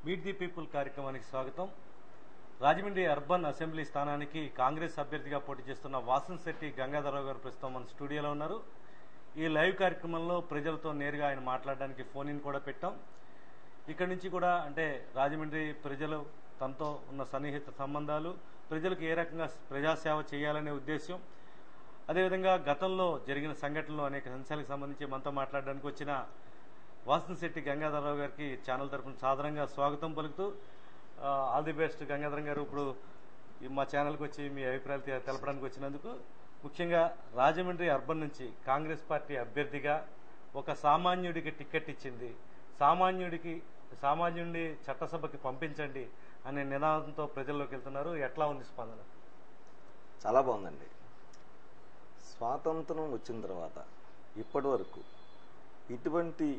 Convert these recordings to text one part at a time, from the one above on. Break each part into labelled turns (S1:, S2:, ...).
S1: Meet the people కార్యక్రమానికి స్వాగతం Rajahmundry urban assembly స్థానానికి కాంగ్రెస్ అభ్యర్థిగా పోటీ చేస్తున్న వాసన్ శెట్టి గంగాధరరావు గారు ప్రస్తుతం మన స్టూడియోలో ఉన్నారు ఈ లైవ్ కార్యక్రమంలో ప్రజలతో నేరుగా ఆయన మాట్లాడడానికి ఫోన్ ఇన్ కూడా పెట్టాం ఇక్కడి నుంచి కూడా అంటే రాజమండ్రి ప్రజలు తనతో ఉన్న సన్నిహిత సంబంధాలు ప్రజలకు ఏ రకంగా ప్రజాసేవ చేయాలనే ఉద్దేశం అదేవిధంగా గతంలో జరిగిన సంఘటనలు అనేక అంశాలకు సంబంధించి మనతో మాట్లాడడానికి వచ్చిన వాసన్ శెట్టి గంగాధరరావు గారికి ఛానల్ తరఫున సాధారణంగా స్వాగతం పలుకుతూ ఆ, ఆల్ ది బెస్ట్ గంగాధరం గారు ఇప్పుడు ఈ మా ఛానల్కి వచ్చి మీ అభిప్రాయాలు తె- తెలపడానికి వచ్చినందుకు ముఖ్యంగా రాజమండ్రి అర్బన్ నుంచి కాంగ్రెస్ పార్టీ అభ్యర్థిగా ఒక సామాన్యుడికి టికెట్ ఇచ్చింది సామాన్యుడికి సామాన్యుడిని చట్టసభకి పంపించండి అనే నినాదంతో ప్రజల్లోకి వెళ్తున్నారు ఎట్లా ఉంది స్పందన
S2: చాలా బాగుందండి స్వాతంత్రం వచ్చిన తర్వాత ఇప్పటి వరకు ఇటువంటి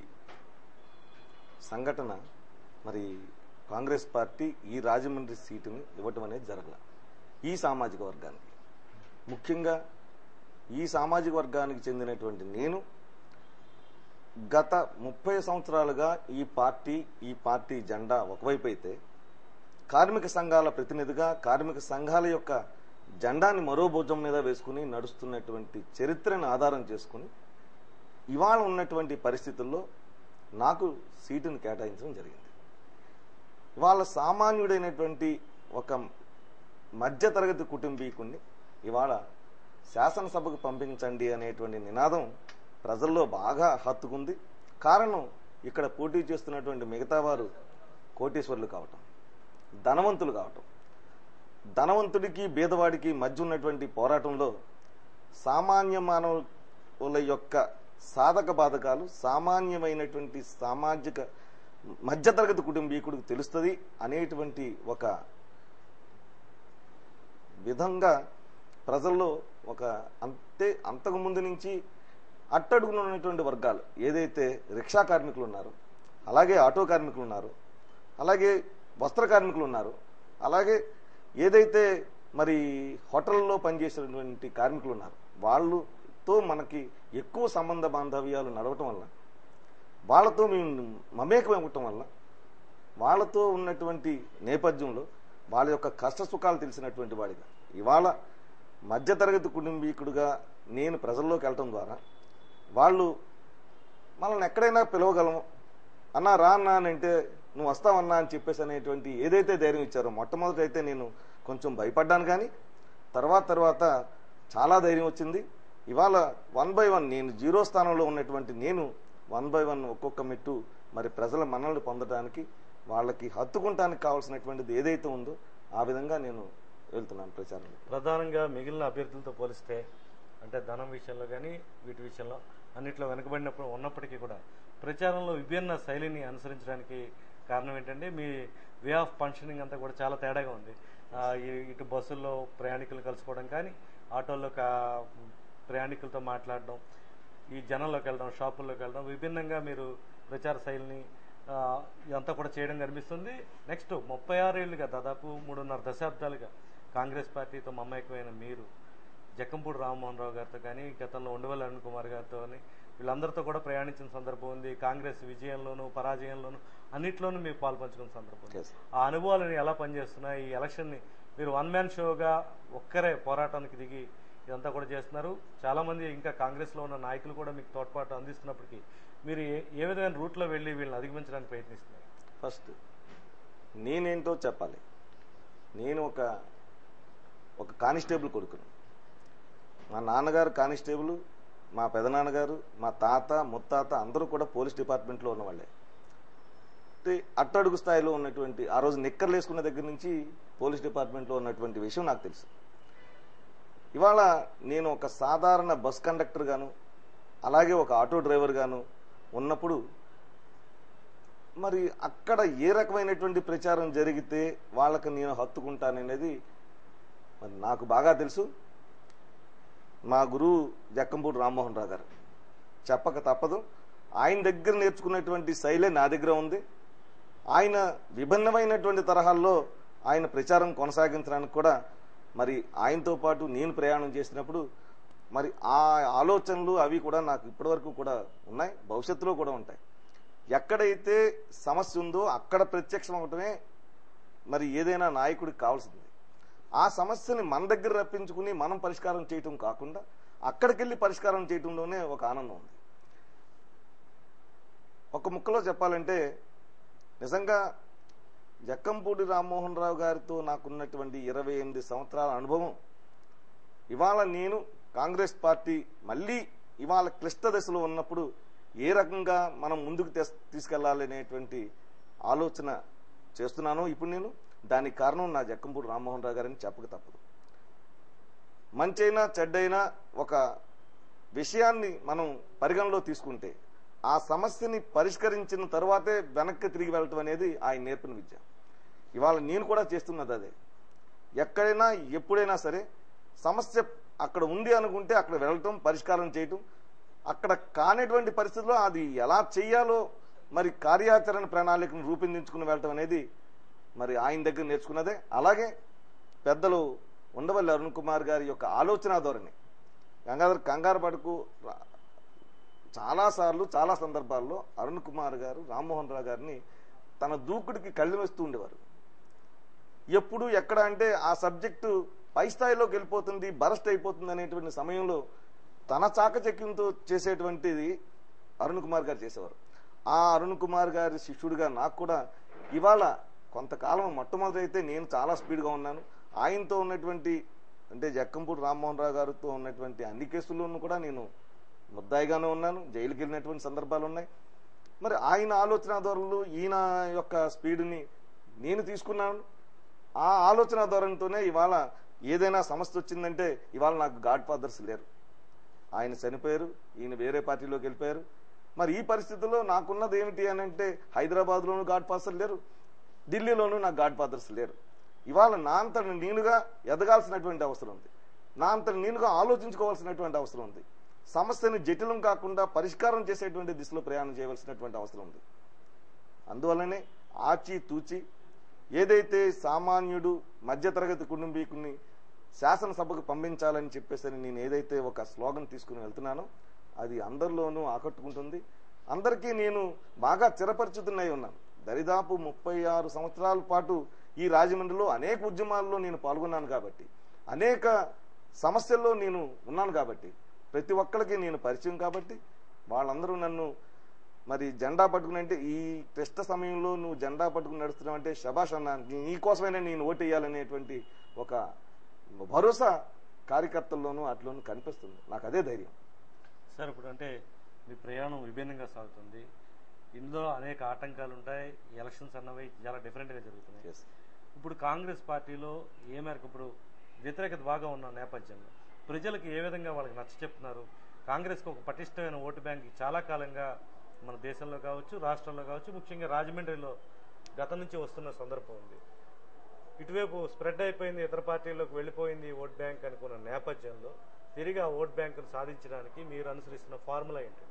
S2: సంఘటన మరి కాంగ్రెస్ పార్టీ ఈ రాజమండ్రి సీటుని ఇవ్వటం అనేది జరగల ఈ సామాజిక వర్గానికి ముఖ్యంగా ఈ సామాజిక వర్గానికి చెందినటువంటి నేను గత ముప్పై సంవత్సరాలుగా ఈ పార్టీ ఈ పార్టీ జెండా ఒకవైపు అయితే కార్మిక సంఘాల ప్రతినిధిగా కార్మిక సంఘాల యొక్క జెండాని మరో భుజం మీద వేసుకుని నడుస్తున్నటువంటి చరిత్రను ఆధారం చేసుకుని ఇవాళ ఉన్నటువంటి పరిస్థితుల్లో నాకు సీటును కేటాయించడం జరిగింది ఇవాళ సామాన్యుడైనటువంటి ఒక మధ్యతరగతి కుటుంబీకుణ్ణి ఇవాళ శాసనసభకు పంపించండి అనేటువంటి నినాదం ప్రజల్లో బాగా హత్తుకుంది కారణం ఇక్కడ పోటీ చేస్తున్నటువంటి మిగతా వారు కోటీశ్వరులు కావటం ధనవంతులు కావటం ధనవంతుడికి బీదవాడికి మధ్య ఉన్నటువంటి పోరాటంలో సామాన్య మానవుల యొక్క సాధక బాధకాలు సామాన్యమైనటువంటి సామాజిక మధ్యతరగతి కుటుంబీకుడికి తెలుస్తుంది అనేటువంటి ఒక విధంగా ప్రజల్లో ఒక అంతే అంతకు ముందు నుంచి అట్టడుగున ఉన్నటువంటి వర్గాలు ఏదైతే రిక్షా కార్మికులు ఉన్నారో అలాగే ఆటో కార్మికులు ఉన్నారు అలాగే వస్త్ర కార్మికులు ఉన్నారు అలాగే ఏదైతే మరి హోటల్లో పనిచేసేటువంటి కార్మికులు ఉన్నారు వాళ్ళతో మనకి ఎక్కువ సంబంధ బాంధవ్యాలు నడవటం వల్ల వాళ్ళతో మేము మమేకం ఇవ్వటం వల్ల వాళ్ళతో ఉన్నటువంటి నేపథ్యంలో వాళ్ళ యొక్క కష్ట సుఖాలు తెలిసినటువంటి వాడిగా ఇవాళ మధ్యతరగతి కుటుంబీకుడుగా నేను ప్రజల్లోకి వెళ్ళటం ద్వారా వాళ్ళు మనల్ని ఎక్కడైనా పిలవగలము అన్నా రా అన్నా అని అంటే నువ్వు వస్తావన్నా అని చెప్పేసి అనేటువంటి ఏదైతే ధైర్యం ఇచ్చారో మొట్టమొదటి అయితే నేను కొంచెం భయపడ్డాను కానీ తర్వాత తర్వాత చాలా ధైర్యం వచ్చింది ఇవాళ వన్ బై వన్ నేను జీరో స్థానంలో ఉన్నటువంటి నేను వన్ బై వన్ ఒక్కొక్క మెట్టు మరి ప్రజల మన్నలను పొందడానికి వాళ్ళకి హత్తుకుంటానికి కావాల్సినటువంటిది ఏదైతే ఉందో ఆ విధంగా నేను వెళ్తున్నాను ప్రచారంలో
S1: ప్రధానంగా మిగిలిన అభ్యర్థులతో పోలిస్తే అంటే ధనం విషయంలో కానీ వీటి విషయంలో అన్నిట్లో వెనుకబడినప్పుడు ఉన్నప్పటికీ కూడా ప్రచారంలో విభిన్న శైలిని అనుసరించడానికి కారణం ఏంటంటే మీ వే ఆఫ్ ఫంక్షనింగ్ అంతా కూడా చాలా తేడాగా ఉంది ఆ, ఈ- ఇటు బస్సుల్లో ప్రయాణికులు కలుసుకోవడం కానీ ఆటోల్లో కా- ప్రయాణికులతో మాట్లాడడం ఈ జనంలోకి వెళ్ళడం షాపుల్లోకి వెళ్ళడం విభిన్నంగా మీరు ప్రచార శైలిని ఆ, ఇదంతా కూడా చేయడం కనిపిస్తుంది నెక్స్ట్ ముప్పై ఆరేళ్లుగా దాదాపు మూడున్నర దశాబ్దాలుగా కాంగ్రెస్ పార్టీతో మమేకమైన మీరు జక్కంపూడి రామ్మోహన్ రావు గారితో కానీ గతంలో ఉండవల్లి అరుణ్ కుమార్ గారితో కానీ వీళ్ళందరితో కూడా ప్రయాణించిన సందర్భం ఉంది కాంగ్రెస్ విజయంలోనూ పరాజయంలోనూ అన్నిట్లోనూ మీరు పాల్పంచుకున్న సందర్భం ఉంది.
S2: Yes.
S1: ఆ అనుభవాలను ఎలా పనిచేస్తున్నాయి ఈ ఎలక్షన్ని మీరు వన్ మ్యాన్ షోగా ఒక్కరే పోరాటానికి దిగి ఇదంతా కూడా చేస్తున్నారు చాలా మంది ఇంకా కాంగ్రెస్ లో ఉన్న నాయకులు కూడా మీకు తోడ్పాటు అందిస్తున్నప్పటికీ మీరు ఏ- ఏ విధమైన రూట్లో వెళ్ళి వీళ్ళని అధిగమించడానికి ప్రయత్నిస్తున్నారు
S2: ఫస్ట్ నేనేంటో చెప్పాలి నేను ఒక ఒక కానిస్టేబుల్ కొడుకును మా నాన్నగారు కానిస్టేబుల్ మా పెదనాన్నగారు మా తాత ముత్తాత అందరూ కూడా పోలీస్ డిపార్ట్మెంట్లో ఉన్నవాళ్ళే అంటే అట్టడుగు స్థాయిలో ఉన్నటువంటి ఆ రోజు నిక్కర్లు వేసుకున్న దగ్గర నుంచి పోలీస్ డిపార్ట్మెంట్లో ఉన్నటువంటి విషయం నాకు తెలుసు ఇవాళ నేను ఒక సాధారణ బస్ కండక్టర్ గాను అలాగే ఒక ఆటో డ్రైవర్ గాను ఉన్నప్పుడు మరి అక్కడ ఏ రకమైనటువంటి ప్రచారం జరిగితే వాళ్ళకి నేను హత్తుకుంటాననేది మరి నాకు బాగా తెలుసు మా గురువు జక్కంపూడి రామ్మోహన్ రావు గారు చెప్పక తప్పదు ఆయన దగ్గర నేర్చుకున్నటువంటి శైలే నా దగ్గర ఉంది ఆయన విభిన్నమైనటువంటి తరహాల్లో ఆయన ప్రచారం కొనసాగించడానికి కూడా మరి ఆయనతో పాటు నేను ప్రయాణం చేసినప్పుడు మరి ఆ ఆలోచనలు అవి కూడా నాకు ఇప్పటివరకు కూడా ఉన్నాయి భవిష్యత్తులో కూడా ఉంటాయి ఎక్కడైతే సమస్య ఉందో అక్కడ ప్రత్యక్షం అవటమే మరి ఏదైనా నాయకుడికి కావాల్సింది ఆ సమస్యని మన దగ్గర రప్పించుకుని మనం పరిష్కారం చేయటం కాకుండా అక్కడికెళ్ళి పరిష్కారం చేయటంలోనే ఒక ఆనందం ఉంది ఒక ముక్కలో చెప్పాలంటే నిజంగా జక్కంపూడి రామ్మోహన్ రావు గారితో నాకున్నటువంటి ఇరవై ఎనిమిది సంవత్సరాల అనుభవం ఇవాళ నేను కాంగ్రెస్ పార్టీ మళ్ళీ ఇవాళ క్లిష్ట దశలో ఉన్నప్పుడు ఏ రకంగా మనం ముందుకు తెస్- తీసుకెళ్లాలి అనేటువంటి ఆలోచన చేస్తున్నానో ఇప్పుడు నేను దానికి కారణం నా జక్కంపూడి రామ్మోహన్ రావు గారని చెప్పక తప్పదు మంచైనా చెడ్డైనా ఒక విషయాన్ని మనం పరిగణలో తీసుకుంటే ఆ సమస్యని పరిష్కరించిన తర్వాతే వెనక్కి తిరిగి వెళ్ళటం అనేది ఆయన నేర్పిన విద్య ఇవాళ నేను కూడా చేస్తున్నది అదే ఎక్కడైనా ఎప్పుడైనా సరే సమస్య అక్కడ ఉంది అనుకుంటే అక్కడ వెళ్ళటం పరిష్కారం చేయటం అక్కడ కానిటువంటి పరిస్థితుల్లో అది ఎలా చేయాలో మరి కార్యాచరణ ప్రణాళికను రూపొందించుకుని వెళ్ళటం అనేది మరి ఆయన దగ్గర నేర్చుకున్నదే అలాగే పెద్దలు ఉండవల్లి అరుణ్ కుమార్ గారి యొక్క ఆలోచన ధోరణి గంగాధర్ కంగారు పడుకు రా- చాలా సార్లు చాలా సందర్భాల్లో అరుణ్ కుమార్ గారు రామ్మోహన్ రావు గారిని తన దూకుడికి కళ్ళు వేస్తూ ఉండేవారు ఎప్పుడు ఎక్కడ అంటే ఆ సబ్జెక్టు పై స్థాయిలోకి వెళ్ళిపోతుంది బరస్ట్ అయిపోతుంది అనేటువంటి సమయంలో తన చాకచక్యంతో చేసేటువంటిది అరుణ్ కుమార్ గారు చేసేవారు ఆ అరుణ్ కుమార్ గారి శిష్యుడిగా నాకు కూడా ఇవాళ కొంతకాలం మొట్టమొదటి అయితే నేను చాలా స్పీడ్గా ఉన్నాను ఆయనతో ఉన్నటువంటి అంటే జక్కంపూడి రామ్మోహన్ రావు గారితో ఉన్నటువంటి అన్ని కేసుల్లోనూ కూడా నేను ముద్దాయిగానే ఉన్నాను జైలుకి వెళ్ళినటువంటి సందర్భాలు ఉన్నాయి మరి ఆయన ఆలోచన ధోరణులు ఈయన యొక్క స్పీడ్ని నేను తీసుకున్నాను ఆ ఆలోచన ధోరణితోనే ఇవాళ ఏదైనా సమస్య వచ్చిందంటే ఇవాళ నాకు గాడ్ ఫాదర్స్ లేరు ఆయన చనిపోయారు ఈయన వేరే పార్టీలోకి వెళ్ళిపోయారు మరి ఈ పరిస్థితుల్లో నాకున్నది ఏమిటి అని అంటే హైదరాబాద్లోనూ గాడ్ ఫాదర్స్ లేరు ఢిల్లీలోనూ నాకు గాడ్ ఫాదర్స్ లేరు ఇవాళ నా అంతటి నేనుగా ఎదగాల్సినటువంటి అవసరం ఉంది నా అంతటి నేనుగా ఆలోచించుకోవాల్సినటువంటి అవసరం ఉంది సమస్యని జటిలం కాకుండా పరిష్కారం చేసేటువంటి దిశలో ప్రయాణం చేయవలసినటువంటి అవసరం ఉంది అందువల్లనే ఆచి తూచి ఏదైతే సామాన్యుడు మధ్యతరగతి కుటుంబీకుని శాసనసభకు పంపించాలని చెప్పేసి నేను ఏదైతే ఒక స్లోగన్ తీసుకుని వెళ్తున్నానో అది అందరిలోనూ ఆకట్టుకుంటుంది అందరికీ నేను బాగా చిరపరిచితున్నై ఉన్నాను దరిదాపు ముప్పై ఆరు సంవత్సరాల పాటు ఈ రాజమండ్రిలో అనేక ఉద్యమాల్లో నేను పాల్గొన్నాను కాబట్టి అనేక సమస్యల్లో నేను ఉన్నాను కాబట్టి ప్రతి ఒక్కరికి నేను పరిచయం కాబట్టి వాళ్ళందరూ నన్ను మరి జెండా పట్టుకుని అంటే ఈ క్లిష్ట సమయంలో నువ్వు జెండా పట్టుకుని నడుస్తున్నావు అంటే శబాష్ అన్న నీ కోసమైనా నేను ఓటు వేయాలనేటువంటి ఒక భరోసా కార్యకర్తల్లోనూ అట్లోనూ కనిపిస్తుంది నాకు అదే ధైర్యం
S1: సార్ ఇప్పుడు అంటే మీ ప్రయాణం విభిన్నంగా సాగుతుంది ఇందులో అనేక ఆటంకాలు ఉంటాయి ఎలక్షన్స్ అన్నవి చాలా డిఫరెంట్గా జరుగుతున్నాయి
S2: Yes.
S1: ఇప్పుడు కాంగ్రెస్ పార్టీలో ఏ మేరకు ఇప్పుడు వ్యతిరేకత బాగా ఉన్న నేపథ్యంలో ప్రజలకు ఏ విధంగా వాళ్ళకి నచ్చ చెప్తున్నారు కాంగ్రెస్కి ఒక పటిష్టమైన ఓటు బ్యాంక్ చాలా కాలంగా మన దేశంలో కావచ్చు రాష్ట్రంలో కావచ్చు ముఖ్యంగా రాజమండ్రిలో గతం నుంచి వస్తున్న సందర్భం ఉంది ఇటువైపు స్ప్రెడ్ అయిపోయింది ఇతర పార్టీల్లోకి వెళ్ళిపోయింది ఓట్ బ్యాంక్ అనుకున్న నేపథ్యంలో తిరిగి ఆ ఓట్ బ్యాంకును సాధించడానికి మీరు అనుసరిస్తున్న ఫార్ములా ఏంటి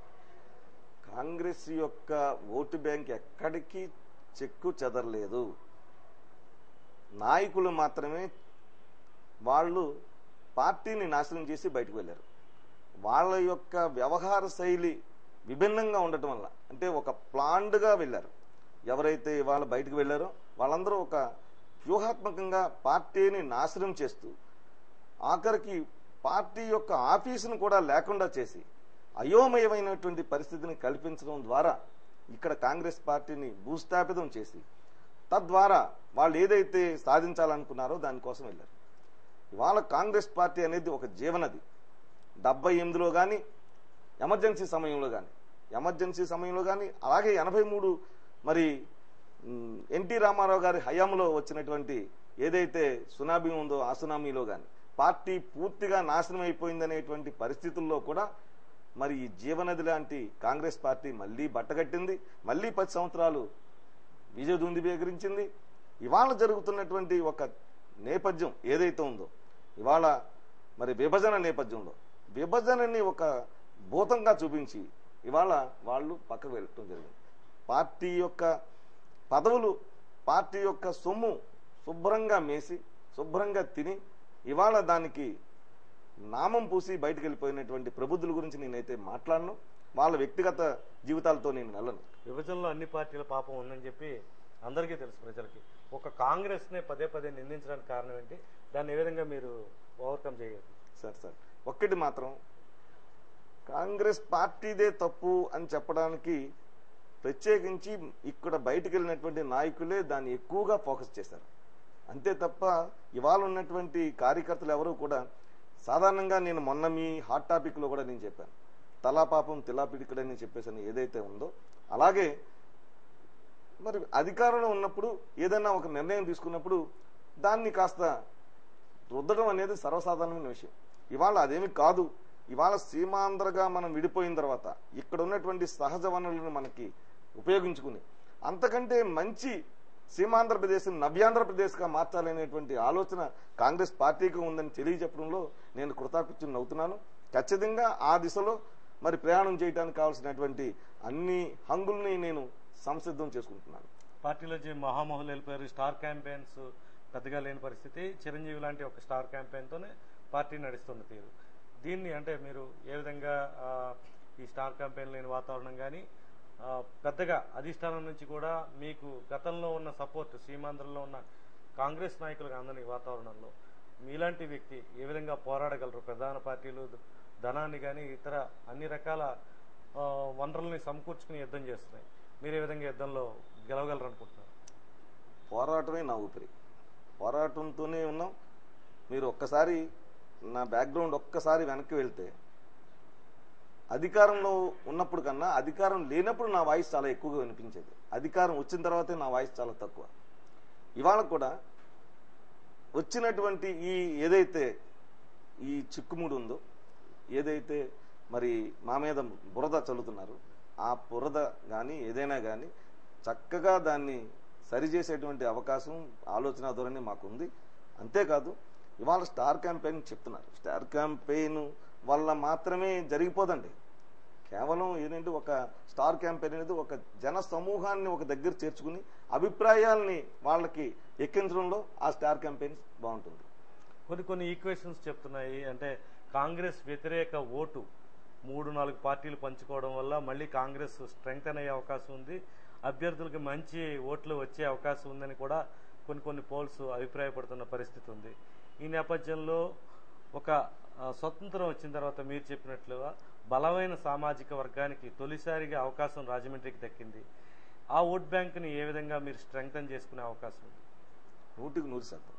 S2: కాంగ్రెస్ యొక్క ఓటు బ్యాంక్ ఎక్కడికి చెక్కు చెదరలేదు నాయకులు మాత్రమే వాళ్ళు పార్టీని నాశనం చేసి బయటకు వెళ్ళారు వాళ్ళ యొక్క వ్యవహార శైలి విభిన్నంగా ఉండటం వల్ల అంటే ఒక ప్లాండ్గా వెళ్ళారు ఎవరైతే ఇవాళ బయటకు వెళ్ళారో వాళ్ళందరూ ఒక వ్యూహాత్మకంగా పార్టీని నాశనం చేస్తూ ఆఖరికి పార్టీ యొక్క ఆఫీసును కూడా లేకుండా చేసి అయోమయమైనటువంటి పరిస్థితిని కల్పించడం ద్వారా ఇక్కడ కాంగ్రెస్ పార్టీని భూస్థాపితం చేసి తద్వారా వాళ్ళు ఏదైతే సాధించాలనుకున్నారో దానికోసం వెళ్ళారు ఇవాళ కాంగ్రెస్ పార్టీ అనేది ఒక జీవనది డెబ్బై ఎనిమిదిలో కానీ ఎమర్జెన్సీ సమయంలో కానీ ఎమర్జెన్సీ సమయంలో కానీ అలాగే ఎనభై మూడు మరి మ్, ఎన్టీ రామారావు గారి హయాంలో వచ్చినటువంటి ఏదైతే సునామీ ఉందో ఆ సునామీలో కానీ పార్టీ పూర్తిగా నాశనం అయిపోయిందనేటువంటి పరిస్థితుల్లో కూడా మరి ఈ జీవనది లాంటి కాంగ్రెస్ పార్టీ మళ్ళీ బట్టగట్టింది మళ్ళీ పది సంవత్సరాలు విజయదుంది బేకరించింది ఇవాళ జరుగుతున్నటువంటి ఒక నేపథ్యం ఏదైతే ఉందో ఇవాళ మరి విభజన నేపథ్యంలో విభజనని ఒక భూతంగా చూపించి ఇవాళ వాళ్ళు పక్కకు వెళ్ళటం జరిగింది పార్టీ యొక్క పదవులు పార్టీ యొక్క సొమ్ము శుభ్రంగా మేసి శుభ్రంగా తిని ఇవాళ దానికి నామం పూసి బయటకు వెళ్ళిపోయినటువంటి ప్రబుద్ధుల గురించి నేనైతే మాట్లాడను వాళ్ళ వ్యక్తిగత జీవితాలతో నేను వెళ్ళను
S1: విభజనలో అన్ని పార్టీల పాపం ఉందని చెప్పి అందరికీ తెలుసు ప్రజలకి ఒక కాంగ్రెస్ నే పదే పదే నిందించడానికి కారణం ఏంటి దాన్ని ఏ విధంగా మీరు ఓవర్కమ్ చేయగలరు
S2: సార్ సార్ ఒక్కటి మాత్రం కాంగ్రెస్ పార్టీదే తప్పు అని చెప్పడానికి ప్రత్యేకించి ఇక్కడ బయటికి వెళ్ళినటువంటి నాయకులే దాన్ని ఎక్కువగా ఫోకస్ చేశారు అంతే తప్ప ఇవాళ ఉన్నటువంటి కార్యకర్తలు ఎవరు కూడా సాధారణంగా నేను మొన్న మీ హాట్ టాపిక్ లో కూడా నేను చెప్పాను తలా పాపం తిలా పిడికడని చెప్పేసి ఏదైతే ఉందో అలాగే మరి అధికారంలో ఉన్నప్పుడు ఏదైనా ఒక నిర్ణయం తీసుకున్నప్పుడు దాన్ని కాస్త రుద్దడం అనేది సర్వసాధారణమైన విషయం ఇవాళ అదేమి కాదు ఇవాళ సీమాంధ్రగా మనం విడిపోయిన తర్వాత ఇక్కడ ఉన్నటువంటి సహజ వనరులను మనకి ఉపయోగించుకుని అంతకంటే మంచి సీమాంధ్రప్రదేశ్ నవ్యాంధ్రప్రదేశ్గా మార్చాలనేటువంటి ఆలోచన కాంగ్రెస్ పార్టీకి ఉందని తెలియజెప్పడంలో నేను కృతజ్ఞతను అవుతున్నాను ఖచ్చితంగా ఆ దిశలో మరి ప్రయాణం చేయడానికి కావాల్సినటువంటి అన్ని హంగుల్ని నేను సంసిద్ధం చేసుకుంటున్నాను
S1: పార్టీలో జీ మహామహులు వెళ్ళిపోయారు స్టార్ క్యాంపెయిన్స్ పెద్దగా లేని పరిస్థితి చిరంజీవి లాంటి ఒక స్టార్ క్యాంపెయిన్తోనే పార్టీ నడుస్తున్న తీరు దీన్ని అంటే మీరు ఏ విధంగా ఆ, ఈ స్టార్ క్యాంపెయిన్ లేని వాతావరణం కానీ పెద్దగా అధిష్టానం నుంచి కూడా మీకు గతంలో ఉన్న సపోర్ట్ సీమాంధ్రలో ఉన్న కాంగ్రెస్ నాయకులకు అందని వాతావరణంలో మీలాంటి వ్యక్తి ఏ విధంగా పోరాడగలరు ప్రధాన పార్టీలు ధనాన్ని కానీ ఇతర అన్ని రకాల ఆ, వనరుల్ని సమకూర్చుకుని యుద్ధం చేస్తున్నాయి మీరు ఏ విధంగా యుద్ధంలో గెలవగలరు అనుకుంటున్నారు
S2: పోరాటమే నా ఊపిరి పోరాటంతోనే ఉన్నాం మీరు ఒక్కసారి నా బ్యాక్గ్రౌండ్ ఒక్కసారి వెనక్కి వెళ్తే అధికారంలో ఉన్నప్పుడు కన్నా అధికారం లేనప్పుడు నా వాయిస్ చాలా ఎక్కువగా వినిపించేది అధికారం వచ్చిన తర్వాతే నా వాయిస్ చాలా తక్కువ ఇవాళ కూడా వచ్చినటువంటి ఈ ఏదైతే ఈ చిక్కుముడు ఉందో ఏదైతే మరి మా మీద బురద చల్లుతున్నారు ఆ బురద కానీ ఏదైనా కానీ చక్కగా దాన్ని సరిచేసేటువంటి అవకాశం ఆలోచన ధోరణి మాకుంది అంతేకాదు ఇవాళ స్టార్ క్యాంపెయిన్ చెప్తున్నారు స్టార్ క్యాంపెయిన్ వల్ల మాత్రమే జరిగిపోదండి కేవలం ఏంటంటే ఒక స్టార్ క్యాంపెయిన్ అనేది ఒక జన సమూహాన్ని ఒక దగ్గర చేర్చుకుని అభిప్రాయాల్ని వాళ్ళకి ఎక్కించడంలో ఆ స్టార్ క్యాంపెయిన్ బాగుంటుంది
S1: కొన్ని కొన్ని ఈక్వేషన్స్ చెప్తున్నాయి అంటే కాంగ్రెస్ వ్యతిరేక ఓటు మూడు నాలుగు పార్టీలు పంచుకోవడం వల్ల మళ్ళీ కాంగ్రెస్ స్ట్రెంగ్త్ అయ్యే అవకాశం ఉంది అభ్యర్థులకి మంచి ఓట్లు వచ్చే అవకాశం ఉందని కూడా కొన్ని కొన్ని పోల్స్ అభిప్రాయపడుతున్న పరిస్థితి ఉంది ఈ నేపథ్యంలో ఒక ఆ, స్వతంత్రం వచ్చిన తర్వాత మీరు చెప్పినట్లుగా బలమైన సామాజిక వర్గానికి తొలిసారిగా అవకాశం రాజమండ్రికి దక్కింది ఆ ఓట్ బ్యాంక్ని ఏ విధంగా మీరు స్ట్రెంగ్తన్ చేసుకునే అవకాశం ఉంది
S2: నూటికి నూరు శాతం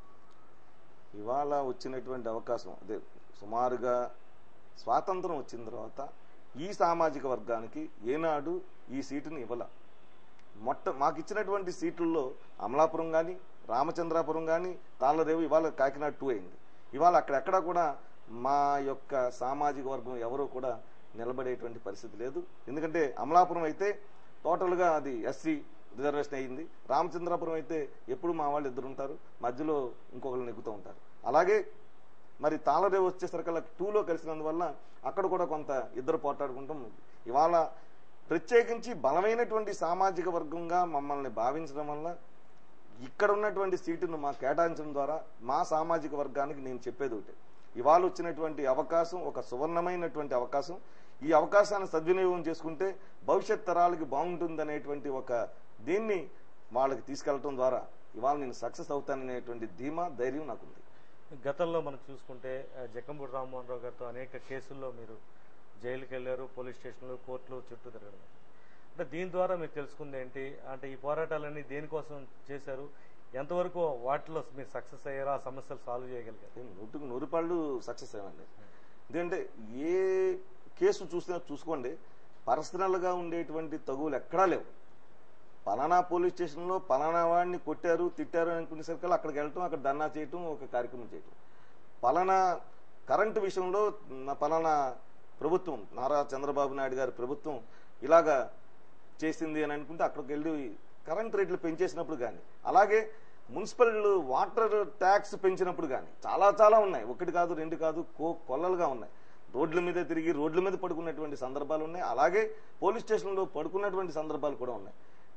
S2: ఇవాళ వచ్చినటువంటి అవకాశం అదే సుమారుగా స్వాతంత్రం వచ్చిన తర్వాత ఈ సామాజిక వర్గానికి ఏనాడు ఈ సీటుని ఇవ్వాల మొట్ట మాకు ఇచ్చినటువంటి సీట్లలో అమలాపురం కానీ రామచంద్రాపురం కానీ తాళ్ళరేవు ఇవాళ కాకినాడ టూ అయింది ఇవాళ అక్కడెక్కడ కూడా మా యొక్క సామాజిక వర్గం ఎవరూ కూడా నిలబడేటువంటి పరిస్థితి లేదు ఎందుకంటే అమలాపురం అయితే టోటల్గా అది ఎస్సీ రిజర్వేషన్ అయింది రామచంద్రాపురం అయితే ఎప్పుడు మా వాళ్ళు ఇద్దరు ఉంటారు మధ్యలో ఇంకొకరు నెగ్గుతూ ఉంటారు అలాగే మరి తాళరేవు వచ్చేసరికల్లా టూలో కలిసినందువల్ల అక్కడ కూడా కొంత ఇద్దరు పోట్లాడుకుంటాం ఇవాళ ప్రత్యేకించి బలమైనటువంటి సామాజిక వర్గంగా మమ్మల్ని భావించడం వల్ల ఇక్కడ ఉన్నటువంటి సీటును మా కేటాయించడం ద్వారా మా సామాజిక వర్గానికి నేను చెప్పేది ఒకటి ఇవాళ వచ్చినటువంటి అవకాశం ఒక సువర్ణమైనటువంటి అవకాశం ఈ అవకాశాన్ని సద్వినియోగం చేసుకుంటే భవిష్యత్ తరాలకి బాగుంటుందనేటువంటి ఒక దీన్ని వాళ్ళకి తీసుకెళ్లడం ద్వారా ఇవాళ నేను సక్సెస్ అవుతాననేటువంటి ధీమా ధైర్యం నాకుంది
S1: గతంలో మనం చూసుకుంటే ఆ, జక్కంపూడి రామ్మోహన్ రావు గారితో అనేక కేసుల్లో మీరు జైలుకి వెళ్ళారు పోలీస్ స్టేషన్లు కోర్టులు చుట్టూ తిరగడం అంటే దీని ద్వారా మీరు తెలుసుకుంది ఏంటి అంటే ఈ పోరాటాలన్నీ దేనికోసం చేశారు ఎంతవరకు వాటిలో మీరు సక్సెస్ అయ్యారో ఆ సమస్యలు సాల్వ్ చేయగలిగారు
S2: నేను నూటికి నూరు రూపాయలు సక్సెస్ అయ్యండి ఎందుకంటే ఏ కేసు చూసినా చూసుకోండి పర్సనల్ గా ఉండేటువంటి తగువులు ఎక్కడా లేవు పలానా పోలీస్ స్టేషన్లో పలానా వాడిని కొట్టారు తిట్టారు అనుకునేసరికి అక్కడికి వెళ్ళటం అక్కడ ధర్నా చేయటం ఒక కార్యక్రమం చేయటం పలానా కరెంటు విషయంలో నా పలానా ప్రభుత్వం నారా చంద్రబాబు నాయుడు గారి ప్రభుత్వం ఇలాగా చేసింది అని అనుకుంటే అక్కడికి వెళ్ళి కరెంట్ రేట్లు పెంచేసినప్పుడు కానీ అలాగే మున్సిపల్ వాటర్ ట్యాక్స్ పెంచినప్పుడు కానీ చాలా చాలా ఉన్నాయి ఒకటి కాదు రెండు కాదు కో కొల్లలుగా ఉన్నాయి రోడ్ల మీద తిరిగి రోడ్ల మీద పడుకున్నటువంటి సందర్భాలు ఉన్నాయి అలాగే పోలీస్ స్టేషన్లో పడుకున్నటువంటి సందర్భాలు కూడా ఉన్నాయి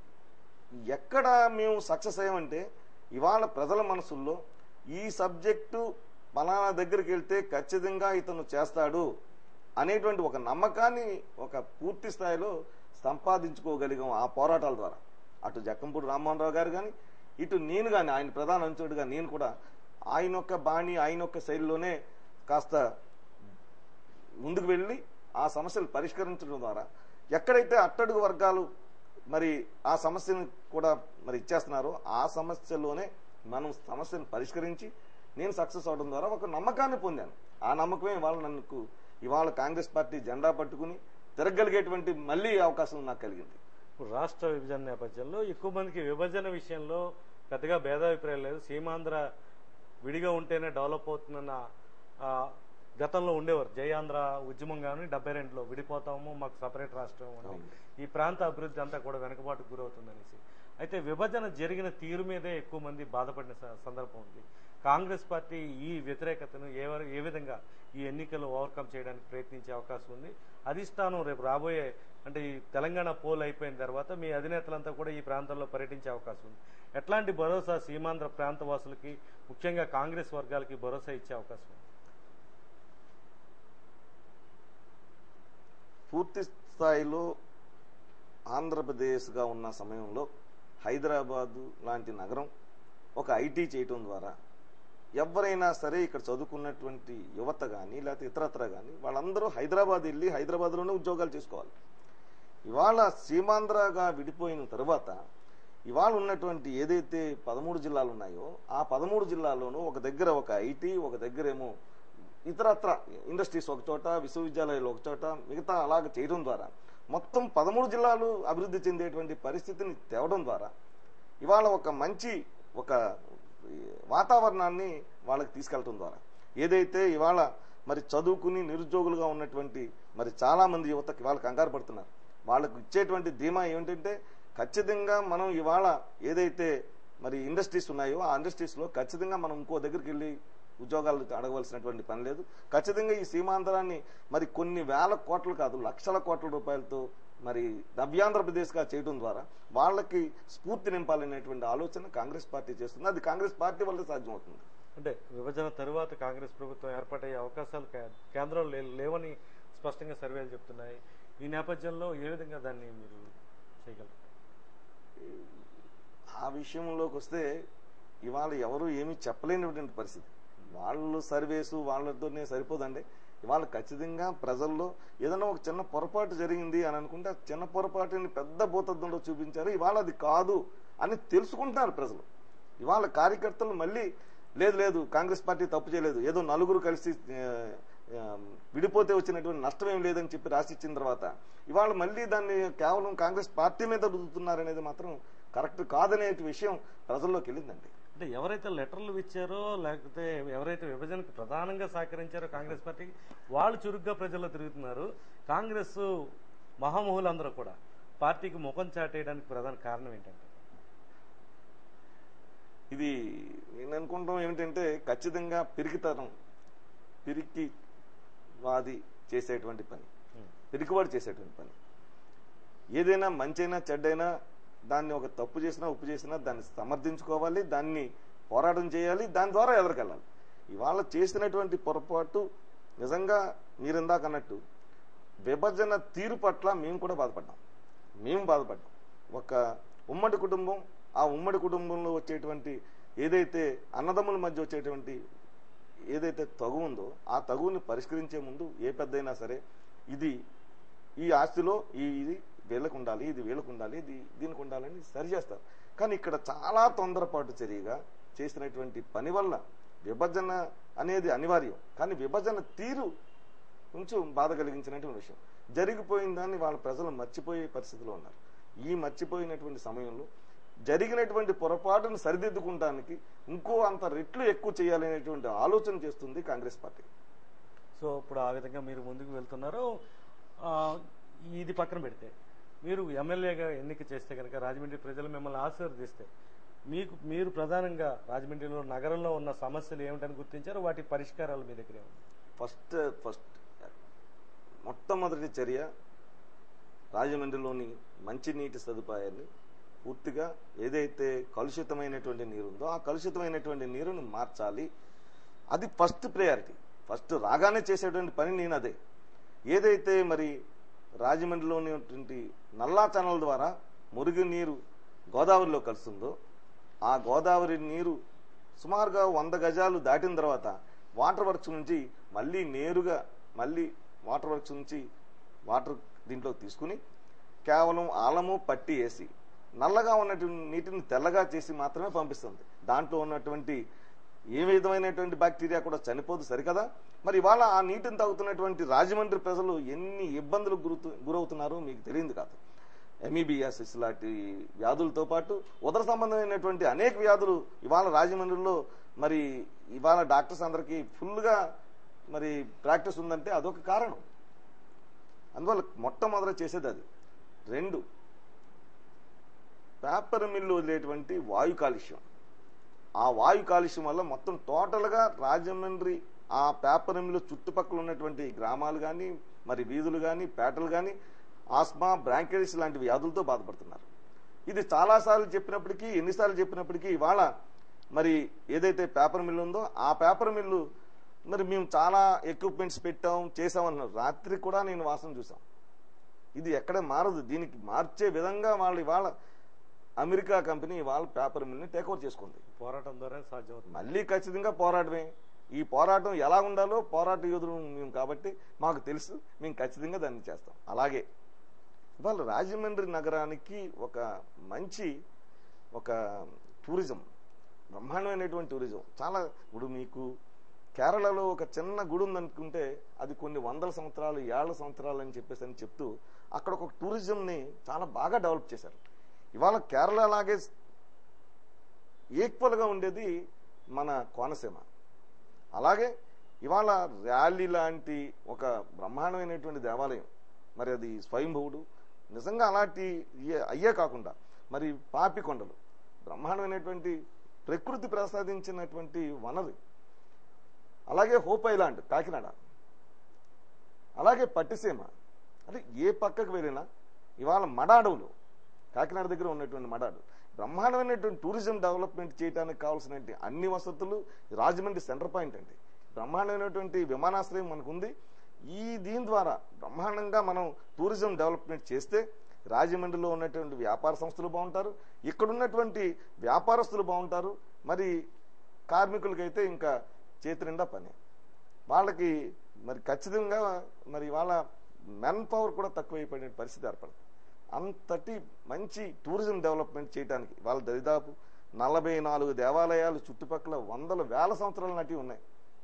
S2: ఎక్కడ మేము సక్సెస్ అయ్యామంటే ఇవాళ ప్రజల మనసుల్లో ఈ సబ్జెక్టు పలానా దగ్గరికి వెళ్తే ఖచ్చితంగా ఇతను చేస్తాడు అనేటువంటి ఒక నమ్మకాన్ని ఒక పూర్తి స్థాయిలో సంపాదించుకోగలిగాం ఆ పోరాటాల ద్వారా అటు జక్కంపూడి రామ్మోహన్ రావు గారు కానీ ఇటు నేను కానీ ఆయన ప్రధాన అంచుడుగా నేను కూడా ఆయన యొక్క బాణి ఆయన యొక్క శైలిలోనే కాస్త ముందుకు వెళ్ళి ఆ సమస్యలు పరిష్కరించడం ద్వారా ఎక్కడైతే అట్టడుగు వర్గాలు మరి ఆ సమస్యను కూడా మరి ఇచ్చేస్తున్నారో ఆ సమస్యలోనే మనం సమస్యను పరిష్కరించి నేను సక్సెస్ అవడం ద్వారా ఒక నమ్మకాన్ని పొందాను ఆ నమ్మకమే ఇవాళ నన్ను ఇవాళ కాంగ్రెస్ పార్టీ జెండా పట్టుకుని తిరగలిగేటువంటి మళ్ళీ అవకాశం నాకు కలిగింది
S1: ఇప్పుడు రాష్ట్ర విభజన నేపథ్యంలో ఎక్కువ మందికి విభజన విషయంలో పెద్దగా భేదాభిప్రాయం లేదు సీమాంధ్ర విడిగా ఉంటేనే డెవలప్ అవుతుందన్న ఆ, గతంలో ఉండేవారు జయాంధ్ర ఉద్యమం కానీ డెబ్బై రెండులో విడిపోతాము మాకు సపరేట్ రాష్ట్రం అని
S2: అవును.
S1: ఈ ప్రాంత అభివృద్ధి అంతా కూడా వెనుకబాటుకు గురవుతుందనేసి అయితే విభజన జరిగిన తీరు మీదే ఎక్కువ మంది బాధపడిన స- సందర్భం ఉంది కాంగ్రెస్ పార్టీ ఈ వ్యతిరేకతను ఏ వర- ఏ విధంగా ఈ ఎన్నికలు ఓవర్కమ్ చేయడానికి ప్రయత్నించే అవకాశం ఉంది అధిష్టానం రేపు రాబోయే అంటే ఈ తెలంగాణ పోల్ అయిపోయిన తర్వాత మీ అధినేతలంతా కూడా ఈ ప్రాంతంలో పర్యటించే అవకాశం ఉంది ఎట్లాంటి భరోసా సీమాంధ్ర ప్రాంత వాసులకి ముఖ్యంగా కాంగ్రెస్ వర్గాలకి భరోసా ఇచ్చే అవకాశం ఉంది
S2: పూర్తి స్థాయిలో ఆంధ్రప్రదేశ్గా ఉన్న సమయంలో హైదరాబాదు లాంటి నగరం ఒక ఐటీ చేయటం ద్వారా ఎవరైనా సరే ఇక్కడ చదువుకున్నటువంటి యువత కానీ లేకపోతే ఇతరత్ర కానీ వాళ్ళందరూ హైదరాబాద్ వెళ్ళి హైదరాబాద్లోనే ఉద్యోగాలు చేసుకోవాలి ఇవాళ సీమాంధ్రగా విడిపోయిన తర్వాత ఇవాళ ఉన్నటువంటి ఏదైతే పదమూడు జిల్లాలు ఉన్నాయో ఆ పదమూడు జిల్లాల్లోనూ ఒక దగ్గర ఒక ఐటీ ఒక దగ్గర ఏమో ఇతరత్ర ఇండస్ట్రీస్ ఒక చోట విశ్వవిద్యాలయాలు ఒక చోట మిగతా అలాగ చేయడం ద్వారా మొత్తం పదమూడు జిల్లాలు అభివృద్ధి చెందేటువంటి పరిస్థితిని తేవడం ద్వారా ఇవాళ ఒక మంచి ఒక ఈ, వాతావరణాన్ని వాళ్ళకి తీసుకెళ్ళటం ద్వారా ఏదైతే ఇవాళ మరి చదువుకుని నిరుద్యోగులుగా ఉన్నటువంటి మరి చాలా మంది యువతకి ఇవాళ కంగారు పడుతున్నారు వాళ్ళకు ఇచ్చేటువంటి ధీమా ఏమిటంటే ఖచ్చితంగా మనం ఇవాళ ఏదైతే మరి ఇండస్ట్రీస్ ఉన్నాయో ఆ ఇండస్ట్రీస్ లో ఖచ్చితంగా మనం ఇంకో దగ్గరికి వెళ్ళి ఉద్యోగాలు అడగవలసినటువంటి పని లేదు ఖచ్చితంగా ఈ సీమాంధ్రాన్ని మరి కొన్ని వేల కోట్లు కాదు లక్షల కోట్ల రూపాయలతో మరి నవ్యాంధ్రప్రదేశ్గా చేయడం ద్వారా వాళ్ళకి స్ఫూర్తి నింపాలనేటువంటి ఆలోచన కాంగ్రెస్ పార్టీ చేస్తుంది అది కాంగ్రెస్ పార్టీ వల్ల సాధ్యమవుతుంది
S1: అంటే విభజన తరువాత కాంగ్రెస్ ప్రభుత్వం ఏర్పాటయ్యే అవకాశాలు కే- కేంద్రంలో లే- లేవని స్పష్టంగా సర్వేలు చెప్తున్నాయి ఈ నేపథ్యంలో ఏ విధంగా దాన్ని మీరు చేయగలరు
S2: ఆ విషయంలోకి వస్తే ఇవాళ ఎవరు ఏమీ చెప్పలేనటువంటి పరిస్థితి వాళ్ళు సర్వేసు వాళ్ళతోనే సరిపోదండి ఇవాళ ఖచ్చితంగా ప్రజల్లో ఏదైనా ఒక చిన్న పొరపాటు జరిగింది అని అనుకుంటే ఆ చిన్న పొరపాటుని పెద్ద భూతద్దంలో చూపించారు ఇవాళ అది కాదు అని తెలుసుకుంటున్నారు ప్రజలు ఇవాళ కార్యకర్తలు మళ్ళీ లేదు లేదు కాంగ్రెస్ పార్టీ తప్పు చేయలేదు ఏదో నలుగురు కలిసి ఆ, ఆ, విడిపోతే వచ్చినటువంటి నష్టం ఏం లేదని చెప్పి రాసిచ్చిన తర్వాత ఇవాళ మళ్ళీ దాన్ని కేవలం కాంగ్రెస్ పార్టీ మీద రుద్దుతున్నారనేది మాత్రం కరెక్ట్ కాదనే విషయం ప్రజల్లోకి వెళ్ళిందండి
S1: అంటే ఎవరైతే లెటర్లు ఇచ్చారో లేకపోతే ఎవరైతే విభజనకు ప్రధానంగా సహకరించారో కాంగ్రెస్ పార్టీకి వాళ్ళు చురుగ్గా ప్రజల్లో తిరుగుతున్నారు కాంగ్రెస్ మహామహులందరూ కూడా పార్టీకి ముఖం చాటేయడానికి ప్రధాన కారణం ఏంటంటే
S2: ఇది నేను అనుకుంటాం ఏమిటంటే ఖచ్చితంగా పిరికితనం పిరికి వాది చేసేటువంటి పని
S1: ఉం.
S2: పిరికివాడు చేసేటువంటి పని ఏదైనా మంచైనా చెడ్డైనా దాన్ని ఒక తప్పు చేసినా ఉప్పు చేసినా దాన్ని సమర్థించుకోవాలి దాన్ని పోరాటం చేయాలి దాని ద్వారా ఎదరికెళ్ళాలి ఇవాళ చేసినటువంటి పొరపాటు నిజంగా మీరు ఇందాక అన్నట్టు విభజన తీరు పట్ల మేము కూడా బాధపడ్డాం మేము బాధపడ్డాం ఒక ఉమ్మడి కుటుంబం ఆ ఉమ్మడి కుటుంబంలో వచ్చేటువంటి ఏదైతే అన్నదమ్ముల మధ్య వచ్చేటువంటి ఏదైతే తగు ఉందో ఆ తగుని పరిష్కరించే ముందు ఏ పెద్దయినా సరే ఇది ఈ ఆస్తిలో ఈ ఇది వీళ్ళకు ఉండాలి ఇది వీళ్ళకు ఉండాలి ఇది దీనికి ఉండాలని సరి చేస్తారు కానీ ఇక్కడ చాలా తొందరపాటు చర్యగా చేసినటువంటి పని వల్ల విభజన అనేది అనివార్యం కానీ విభజన తీరు కొంచెం బాధ కలిగించినటువంటి విషయం జరిగిపోయిన దాన్ని వాళ్ళ ప్రజలు మర్చిపోయే పరిస్థితిలో ఉన్నారు ఈ మర్చిపోయినటువంటి సమయంలో జరిగినటువంటి పొరపాటును సరిదిద్దుకుంటానికి ఇంకో అంత రెట్లు ఎక్కువ చేయాలనేటువంటి ఆలోచన చేస్తుంది కాంగ్రెస్ పార్టీ
S1: సో ఇప్పుడు ఆ విధంగా మీరు ముందుకు వెళ్తున్నారు ఆ, ఇది పక్కన పెడితే మీరు ఎమ్మెల్యేగా ఎన్నిక చేస్తే కనుక రాజమండ్రి ప్రజలు మిమ్మల్ని ఆశీర్వదిస్తే మీకు మీరు ప్రధానంగా రాజమండ్రిలో నగరంలో ఉన్న సమస్యలు ఏమిటని గుర్తించారు వాటి పరిష్కారాలు మీ దగ్గరే ఉంది
S2: ఫస్ట్ ఫస్ట్ మొట్టమొదటి చర్య రాజమండ్రిలోని మంచినీటి సదుపాయాన్ని పూర్తిగా ఏదైతే కలుషితమైనటువంటి నీరు ఉందో ఆ కలుషితమైనటువంటి నీరుని మార్చాలి అది ఫస్ట్ ప్రయారిటీ ఫస్ట్ రాగానే చేసేటువంటి పని నేను అదే ఏదైతే మరి రాజమండ్రిలో ఉన్నటువంటి నల్లా ఛానల్ ద్వారా మురుగు నీరు గోదావరిలో కలుస్తుందో ఆ గోదావరి నీరు సుమారుగా వంద గజాలు దాటిన తర్వాత వాటర్ వర్క్స్ నుంచి మళ్ళీ నేరుగా మళ్ళీ వాటర్ వర్క్స్ నుంచి వాటర్ దీంట్లో తీసుకుని కేవలం ఆలము పట్టి వేసి నల్లగా ఉన్నటువంటి నీటిని తెల్లగా చేసి మాత్రమే పంపిస్తుంది దాంట్లో ఉన్నటువంటి ఏ విధమైనటువంటి బ్యాక్టీరియా కూడా చనిపోదు సరికదా మరి ఇవాళ ఆ నీటిని తాగుతున్నటువంటి రాజమండ్రి ప్రజలు ఎన్ని ఇబ్బందులకు గురుతు గురవుతున్నారో మీకు తెలియదు కాదు ఎంఈబిఎస్ఎస్ లాంటి వ్యాధులతో పాటు ఉదర సంబంధమైనటువంటి అనేక వ్యాధులు ఇవాళ రాజమండ్రిలో మరి ఇవాళ డాక్టర్స్ అందరికీ ఫుల్గా మరి ప్రాక్టీస్ ఉందంటే అదొక కారణం అందువల్ల మొట్టమొదట చేసేది అది రెండు పేపర్ మిల్లు వదిలేటువంటి వాయు కాలుష్యం ఆ వాయు కాలుష్యం వల్ల మొత్తం టోటల్గా రాజమండ్రి ఆ పేపర్ మిల్లు చుట్టుపక్కల ఉన్నటువంటి గ్రామాలు కానీ మరి వీధులు కానీ పేటలు కానీ ఆస్మా బ్రాంకైటిస్ లాంటి వ్యాధులతో బాధపడుతున్నారు ఇది చాలాసార్లు చెప్పినప్పటికీ ఎన్నిసార్లు చెప్పినప్పటికీ ఇవాళ మరి ఏదైతే పేపర్ మిల్లు ఉందో ఆ పేపర్ మిల్లు మరి మేము చాలా ఎక్విప్మెంట్స్ పెట్టాం చేసామన్నారు రాత్రి కూడా నేను వాసన చూసాం ఇది ఎక్కడ మారదు దీనికి మార్చే విధంగా వాళ్ళు ఇవాళ అమెరికా కంపెనీ ఇవాళ పేపర్ మిల్ని టేక్ ఓవర్ చేసుకుంది
S1: పోరాటం ద్వారా సాధ్యమవుతుంది
S2: మళ్ళీ ఖచ్చితంగా పోరాటమే ఈ పోరాటం ఎలా ఉండాలో పోరాట యోధులు మేము కాబట్టి మాకు తెలుసు మేము ఖచ్చితంగా దాన్ని చేస్తాం అలాగే ఇవాళ రాజమండ్రి నగరానికి ఒక మంచి ఒక టూరిజం బ్రహ్మాండమైనటువంటి టూరిజం చాలా ఇప్పుడు మీకు కేరళలో ఒక చిన్న గుడి ఉందనుకుంటే అది కొన్ని వందల సంవత్సరాలు ఏళ్ల సంవత్సరాలు అని చెప్పేసి అని చెప్తూ అక్కడ ఒక టూరిజంని చాలా బాగా డెవలప్ చేశారు ఇవాళ కేరళ లాగే ఈక్వల్గా ఉండేది మన కోనసీమ అలాగే ఇవాళ ర్యాలీ లాంటి ఒక బ్రహ్మాండమైనటువంటి దేవాలయం మరి అది స్వయంభవుడు నిజంగా అలాంటి ఇయే- అయ్యే కాకుండా మరి పాపి కొండలు బ్రహ్మాండమైనటువంటి ప్రకృతి ప్రసాదించినటువంటి వనరు అలాగే హోప్ ఐలాండ్ కాకినాడ అలాగే పట్టిసీమ అంటే ఏ పక్కకు వెళ్ళినా ఇవాళ మడాడవులు కాకినాడ దగ్గర ఉన్నటువంటి మడాడు బ్రహ్మాండమైనటువంటి టూరిజం డెవలప్మెంట్ చేయడానికి కావాల్సిన అన్ని వసతులు రాజమండ్రి సెంటర్ పాయింట్ అండి బ్రహ్మాండమైనటువంటి విమానాశ్రయం మనకుంది ఈ దీని ద్వారా బ్రహ్మాండంగా మనం టూరిజం డెవలప్మెంట్ చేస్తే రాజమండ్రిలో ఉన్నటువంటి వ్యాపార సంస్థలు బాగుంటారు ఇక్కడ ఉన్నటువంటి వ్యాపారస్తులు బాగుంటారు మరి కార్మికులకైతే ఇంకా చేతి నిండా పని వాళ్ళకి మరి ఖచ్చితంగా మరి వాళ్ళ మెన్ పవర్ కూడా తక్కువైపోయిన పరిస్థితి ఏర్పడుతుంది అంతటి మంచి టూరిజం డెవలప్మెంట్ చేయడానికి వాళ్ళ దరిదాపు నలభై నాలుగు దేవాలయాలు చుట్టుపక్కల వందల వేల సంవత్సరాల నాటి ఉన్నాయి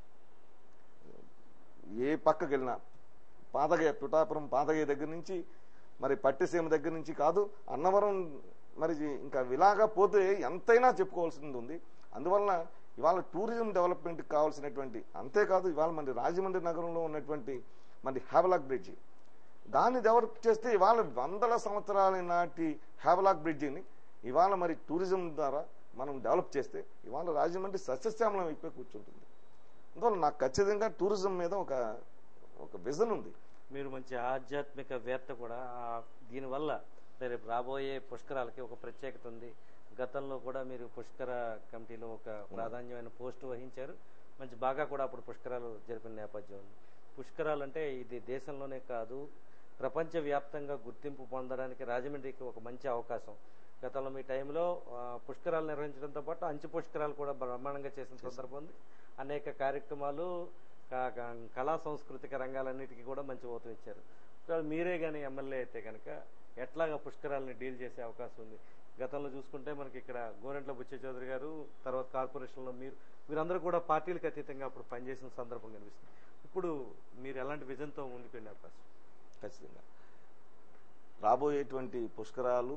S2: ఏ పక్కకి వెళ్ళినా పాతగయ పిఠాపురం పాతగయ దగ్గర నుంచి మరి పట్టిసీమ దగ్గర నుంచి కాదు అన్నవరం మరి ఇంకా ఇలాగా పోతే ఎంతైనా చెప్పుకోవాల్సింది ఉంది అందువలన ఇవాళ టూరిజం డెవలప్మెంట్ కావాల్సినటువంటి అంతేకాదు ఇవాళ మన రాజమండ్రి నగరంలో ఉన్నటువంటి మన హ్యావలాక్ బ్రిడ్జి దాన్ని డెవలప్ చేస్తే ఇవాళ వందల సంవత్సరాల నాటి హ్యావలాక్ బ్రిడ్జిని ఇవాళ మరి టూరిజం ద్వారా మనం డెవలప్ చేస్తే ఇవాళ రాజమండ్రి సస్యశ్యామలం అయిపోయి కూర్చుంటుంది అందువల్ల నాకు ఖచ్చితంగా టూరిజం మీద ఒక ఒక విజన్ ఉంది
S1: మీరు మంచి ఆధ్యాత్మిక వేత్త కూడా ఆ దీనివల్ల రేపు రాబోయే పుష్కరాలకి ఒక ప్రత్యేకత ఉంది గతంలో కూడా మీరు పుష్కర కమిటీలో ఒక ప్రాధాన్యమైన పోస్టు వహించారు మంచి బాగా కూడా అప్పుడు పుష్కరాలు జరిపిన నేపథ్యం ఉంది పుష్కరాలు అంటే ఇది దేశంలోనే కాదు ప్రపంచ వ్యాప్తంగా గుర్తింపు పొందడానికి రాజమండ్రికి ఒక మంచి అవకాశం గతంలో మీ టైంలో ఆ, పుష్కరాలు నిర్వహించడంతో పాటు అంచు పుష్కరాలు కూడా బ్రహ్మాండంగా చేసిన సందర్భం ఉంది అనేక కార్యక్రమాలు కా- కా- కళా సాంస్కృతిక రంగాలన్నిటికీ కూడా మంచి ఓతం ఇచ్చారు ఒకవేళ మీరే కానీ ఎమ్మెల్యే అయితే కనుక ఎట్లాగా పుష్కరాలని డీల్ చేసే అవకాశం ఉంది గతంలో చూసుకుంటే మనకి ఇక్కడ గోరెంట్ల బుచ్చ చౌదరి గారు తర్వాత కార్పొరేషన్లో మీరు మీరందరూ కూడా పార్టీలకు అతీతంగా అప్పుడు పనిచేసిన సందర్భం కనిపిస్తుంది ఇప్పుడు మీరు ఎలాంటి విజన్తో ముందుకు వెళ్ళే అవకాశం
S2: ఖచ్చితంగా రాబోయేటువంటి పుష్కరాలు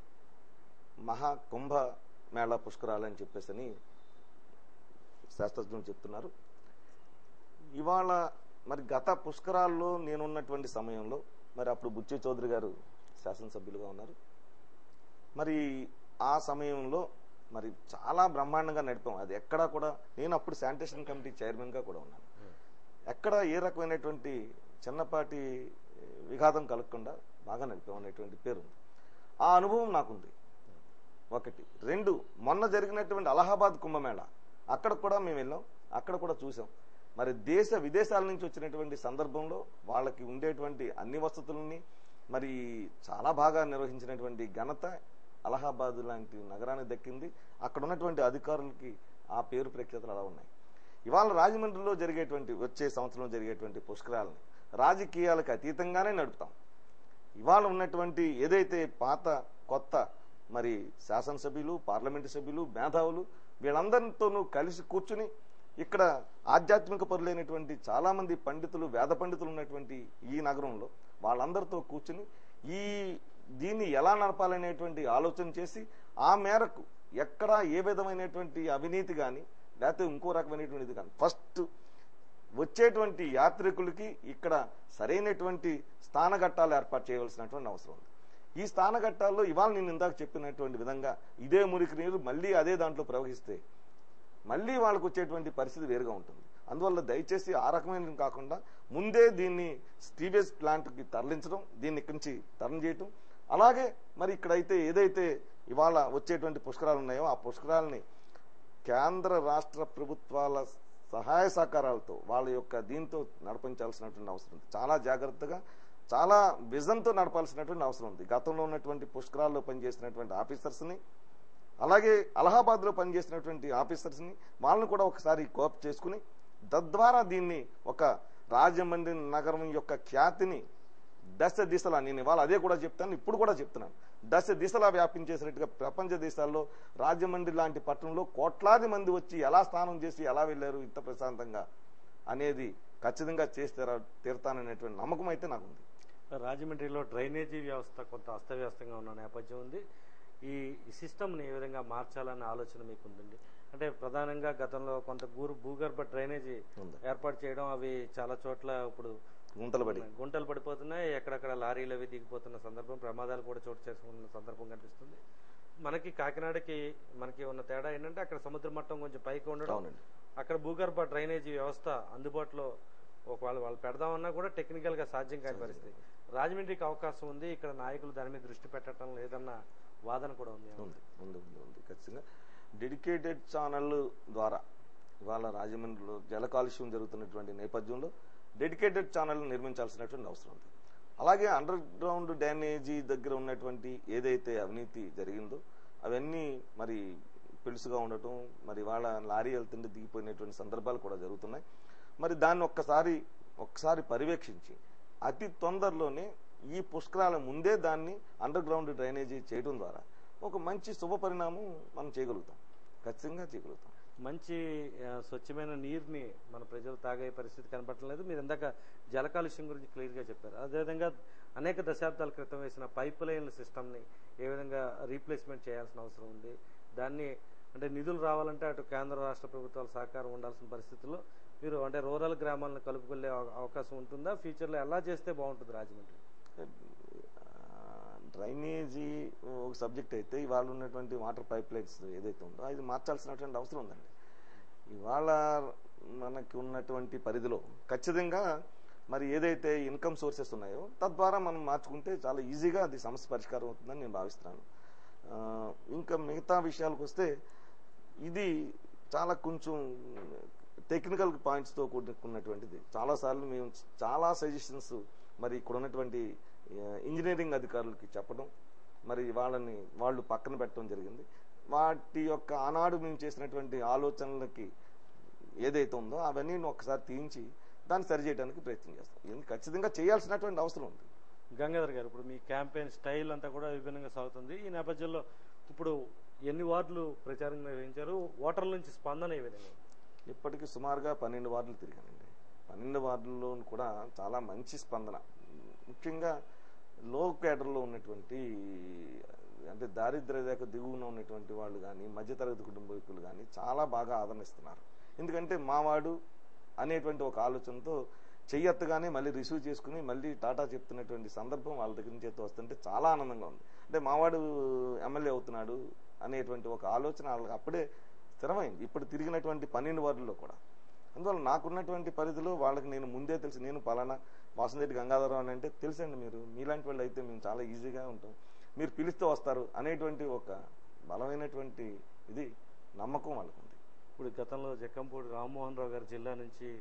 S2: మహా కుంభ మేళ పుష్కరాలు అని చెప్పేసి అని శాస్త్రజ్ఞులు చెప్తున్నారు ఇవాళ మరి గత పుష్కరాల్లో నేనున్నటువంటి సమయంలో మరి అప్పుడు బుచ్చే చౌదరి గారు శాసనసభ్యులుగా ఉన్నారు మరి ఆ సమయంలో మరి చాలా బ్రహ్మాండంగా నడిపాం అది ఎక్కడా కూడా నేను అప్పుడు శానిటేషన్ కమిటీ చైర్మన్గా కూడా ఉన్నాను ఎక్కడ ఏ రకమైనటువంటి చిన్నపాటి విఘాతం కలగకుండా బాగా నడిపాం అనేటువంటి పేరు ఉంది ఆ అనుభవం నాకుంది ఒకటి రెండు మొన్న జరిగినటువంటి అలహాబాద్ కుంభమేళ అక్కడ కూడా మేము వెళ్ళాం అక్కడ కూడా చూసాం మరి దేశ విదేశాల నుంచి వచ్చినటువంటి సందర్భంలో వాళ్ళకి ఉండేటువంటి అన్ని వసతులని మరి చాలా బాగా నిర్వహించినటువంటి ఘనత అలహాబాద్ లాంటి నగరానికి దక్కింది అక్కడ ఉన్నటువంటి అధికారులకి ఆ పేరు ప్రఖ్యాతలు అలా ఉన్నాయి ఇవాళ రాజమండ్రిలో జరిగేటువంటి వచ్చే సంవత్సరంలో జరిగేటువంటి పుష్కరాలని రాజకీయాలకు అతీతంగానే నడుపుతాం ఇవాళ ఉన్నటువంటి ఏదైతే పాత కొత్త మరి శాసనసభ్యులు పార్లమెంటు సభ్యులు మేధావులు వీళ్ళందరితోనూ కలిసి కూర్చుని ఇక్కడ ఆధ్యాత్మిక పరులైనటువంటి చాలా మంది పండితులు వేద పండితులు ఉన్నటువంటి ఈ నగరంలో వాళ్ళందరితో కూర్చుని ఈ దీన్ని ఎలా నడపాలనేటువంటి ఆలోచన చేసి ఆ మేరకు ఎక్కడ ఏ విధమైనటువంటి అవినీతి కానీ లేకపోతే ఇంకో రకమైనటువంటిది కానీ ఫస్ట్ వచ్చేటువంటి యాత్రికులకి ఇక్కడ సరైనటువంటి స్థానఘట్టాలు ఏర్పాటు చేయవలసినటువంటి అవసరం ఉంది ఈ స్థానఘట్టాల్లో ఇవాళ నేను ఇందాక చెప్పినటువంటి విధంగా ఇదే మురికి నీరు మళ్ళీ అదే దాంట్లో ప్రవహిస్తే మళ్ళీ వాళ్ళకు వచ్చేటువంటి పరిస్థితి వేరుగా ఉంటుంది అందువల్ల దయచేసి ఆ రకమైన కాకుండా ముందే దీన్ని స్టీవేజ్ ప్లాంట్కి తరలించడం దీన్ని ఇక్కడి నుంచి తరలి చేయటం అలాగే మరి ఇక్కడైతే ఏదైతే ఇవాళ వచ్చేటువంటి పుష్కరాలు ఉన్నాయో ఆ పుష్కరాలని కేంద్ర రాష్ట్ర ప్రభుత్వాల సహాయ సహకారాలతో వాళ్ళ యొక్క దీంతో నడిపించాల్సినటువంటి అవసరం ఉంది చాలా జాగ్రత్తగా చాలా విజన్తో నడపాల్సినటువంటి అవసరం ఉంది గతంలో ఉన్నటువంటి పుష్కరాల్లో పనిచేసినటువంటి ఆఫీసర్స్ని అలాగే అలహాబాద్లో పనిచేసినటువంటి ఆఫీసర్స్ని వాళ్ళని కూడా ఒకసారి కోప్ చేసుకుని తద్వారా దీన్ని ఒక రాజమండ్రి నగరం యొక్క ఖ్యాతిని దశ దిశలా నేను ఇవాళ అదే కూడా చెప్తాను ఇప్పుడు కూడా చెప్తున్నాను దశ దిశలా వ్యాపించేసినట్టుగా ప్రపంచ దేశాల్లో రాజమండ్రి లాంటి పట్టణంలో కోట్లాది మంది వచ్చి ఎలా స్నానం చేసి ఎలా వెళ్ళారు ఇంత ప్రశాంతంగా అనేది ఖచ్చితంగా చేసి తీరా తీరుతాననేటువంటి నమ్మకం అయితే నాకు ఉంది
S1: రాజమండ్రిలో డ్రైనేజీ వ్యవస్థ కొంత అస్తవ్యస్తంగా ఉన్న నేపథ్యం ఉంది ఈ సిస్టమ్ని ఏ విధంగా మార్చాలనే ఆలోచన మీకు ఉందండి అంటే ప్రధానంగా గతంలో కొంత గూరు భూగర్భ డ్రైనేజీ
S2: ఉంది.
S1: ఏర్పాటు చేయడం అవి చాలా చోట్ల ఇప్పుడు
S2: గుంతలు పడి
S1: గుంటలు పడిపోతున్నాయి ఎక్కడెక్కడ లారీలు అవి దిగిపోతున్న సందర్భం ప్రమాదాలు కూడా చోటు చేసుకున్న సందర్భం కనిపిస్తుంది మనకి కాకినాడకి మనకి ఉన్న తేడా ఏంటంటే అక్కడ సముద్ర మట్టం కొంచెం పైకి ఉండడం
S2: అవునండి.
S1: అక్కడ భూగర్భ డ్రైనేజీ వ్యవస్థ అందుబాటులో ఒకవేళ వాళ్ళు పెడదామన్నా కూడా టెక్నికల్ గా సాధ్యం కాని పరిస్థితి రాజమండ్రికి అవకాశం ఉంది ఇక్కడ నాయకులు దాని మీద దృష్టి పెట్టడం లేదన్న వాదన కూడా ఉంది
S2: ఉంది ఉంది ఉంది ఉంది ఖచ్చితంగా డెడికేటెడ్ ఛానల్ ద్వారా ఇవాళ రాజమండ్రిలో జల కాలుష్యం జరుగుతున్నటువంటి నేపథ్యంలో డెడికేటెడ్ ఛానల్ నిర్మించాల్సినటువంటి అవసరం ఉంది అలాగే అండర్ గ్రౌండ్ డ్యానేజీ దగ్గర ఉన్నటువంటి ఏదైతే అవినీతి జరిగిందో అవన్నీ మరి పెలుసుగా ఉండటం మరి వాళ్ళ లారీ వెళ్తుంటే దిగిపోయినటువంటి సందర్భాలు కూడా జరుగుతున్నాయి మరి దాన్ని ఒక్కసారి ఒక్కసారి పర్యవేక్షించి అతి తొందరలోనే ఈ పుష్కరాల ముందే దాన్ని అండర్ గ్రౌండ్ డ్రైనేజీ చేయడం ద్వారా ఒక మంచి శుభ పరిణామం మనం చేయగలుగుతాం ఖచ్చితంగా చేయగలుగుతాం
S1: మంచి ఆ, స్వచ్ఛమైన నీరుని మన ప్రజలు తాగే పరిస్థితి కనపడలేదు మీరు ఇందాక జల కాలుష్యం గురించి క్లియర్ గా చెప్పారు అదేవిధంగా అనేక దశాబ్దాల క్రితం వేసిన పైప్ లైన్ల సిస్టమ్ ని ఏ విధంగా రీప్లేస్మెంట్ చేయాల్సిన అవసరం ఉంది దాన్ని అంటే నిధులు రావాలంటే అటు కేంద్ర రాష్ట్ర ప్రభుత్వాల సహకారం ఉండాల్సిన పరిస్థితుల్లో మీరు అంటే రూరల్ గ్రామాలను కలుపుకొల్లే అవ- అవకాశం ఉంటుందా ఫ్యూచర్ లో ఎలా చేస్తే బాగుంటుంది రాజమండ్రి
S2: డ్రైనేజీ ఒక సబ్జెక్ట్ అయితే ఇవాళ ఉన్నటువంటి వాటర్ పైప్ లైన్స్ ఏదైతే ఉందో అది మార్చాల్సినటువంటి అవసరం ఉందండి ఇవాళ మనకి ఉన్నటువంటి పరిధిలో ఖచ్చితంగా మరి ఏదైతే ఇన్కమ్ సోర్సెస్ ఉన్నాయో తద్వారా మనం మార్చుకుంటే చాలా ఈజీగా అది సమస్య పరిష్కారం అవుతుందని నేను భావిస్తున్నాను ఆ, ఇంకా మిగతా విషయాలకు వస్తే ఇది చాలా కొంచెం టెక్నికల్ పాయింట్స్తో కూడుకున్నటువంటిది చాలాసార్లు మేము చాలా సజెషన్స్ మరి ఇక్కడ ఉన్నటువంటి ఇంజనీరింగ్ అధికారులకి చెప్పడం మరి వాళ్ళని వాళ్ళు పక్కన పెట్టడం జరిగింది వాటి యొక్క ఆనాడు మేము చేసినటువంటి ఆలోచనలకి ఏదైతే ఉందో అవన్నీ ఒకసారి తీయించి దాన్ని సరిచేయడానికి ప్రయత్నం చేస్తాం ఇది ఖచ్చితంగా చేయాల్సినటువంటి అవసరం ఉంది
S1: గంగాధర్ గారు ఇప్పుడు మీ క్యాంపెయిన్ స్టైల్ అంతా కూడా విభిన్నంగా సాగుతుంది ఈ నేపథ్యంలో ఇప్పుడు ఎన్ని వార్డులు ప్రచారం నిర్వహించారు ఓటర్ల నుంచి స్పందన ఏ విధంగా ఉంది?
S2: ఇప్పటికి సుమారుగా పన్నెండు వార్డులు తిరిగానండి పన్నెండు వార్డుల్లో కూడా చాలా మంచి స్పందన ముఖ్యంగా లో కేడర్లో ఉన్నటువంటి అంటే దారిద్ర్య రేఖ దిగువన ఉన్నటువంటి వాళ్ళు కానీ మధ్యతరగతి కుటుంబీకులు కానీ చాలా బాగా ఆదరణిస్తున్నారు ఎందుకంటే మావాడు అనేటువంటి ఒక ఆలోచనతో చెయ్యెత్తగానే మళ్ళీ రిసీవ్ చేసుకుని మళ్ళీ టాటా చెప్తున్నటువంటి సందర్భం వాళ్ళ దగ్గర నుంచి అయితే వస్తుంటే చాలా ఆనందంగా ఉంది అంటే మావాడు ఎమ్మెల్యే అవుతున్నాడు అనేటువంటి ఒక ఆలోచన వాళ్ళకి అప్పుడే స్థిరమైంది ఇప్పుడు తిరిగినటువంటి పన్నెండు వార్డుల్లో కూడా అందువల్ల నాకున్నటువంటి పరిధిలో వాళ్ళకి నేను ముందే తెలుసు నేను పలానా వాసంరెడ్డి గంగాధరం అని అంటే తెలుసండి మీరు మీలాంటి వాళ్ళు అయితే మేము చాలా ఈజీగా ఉంటాం మీరు పిలిస్తే వస్తారు అనేటువంటి ఒక బలమైనటువంటి ఇది నమ్మకం వాళ్ళకు ఉంది
S1: ఇప్పుడు గతంలో జక్కంపూడి రామ్మోహన్ రావు గారి జిల్లా నుంచి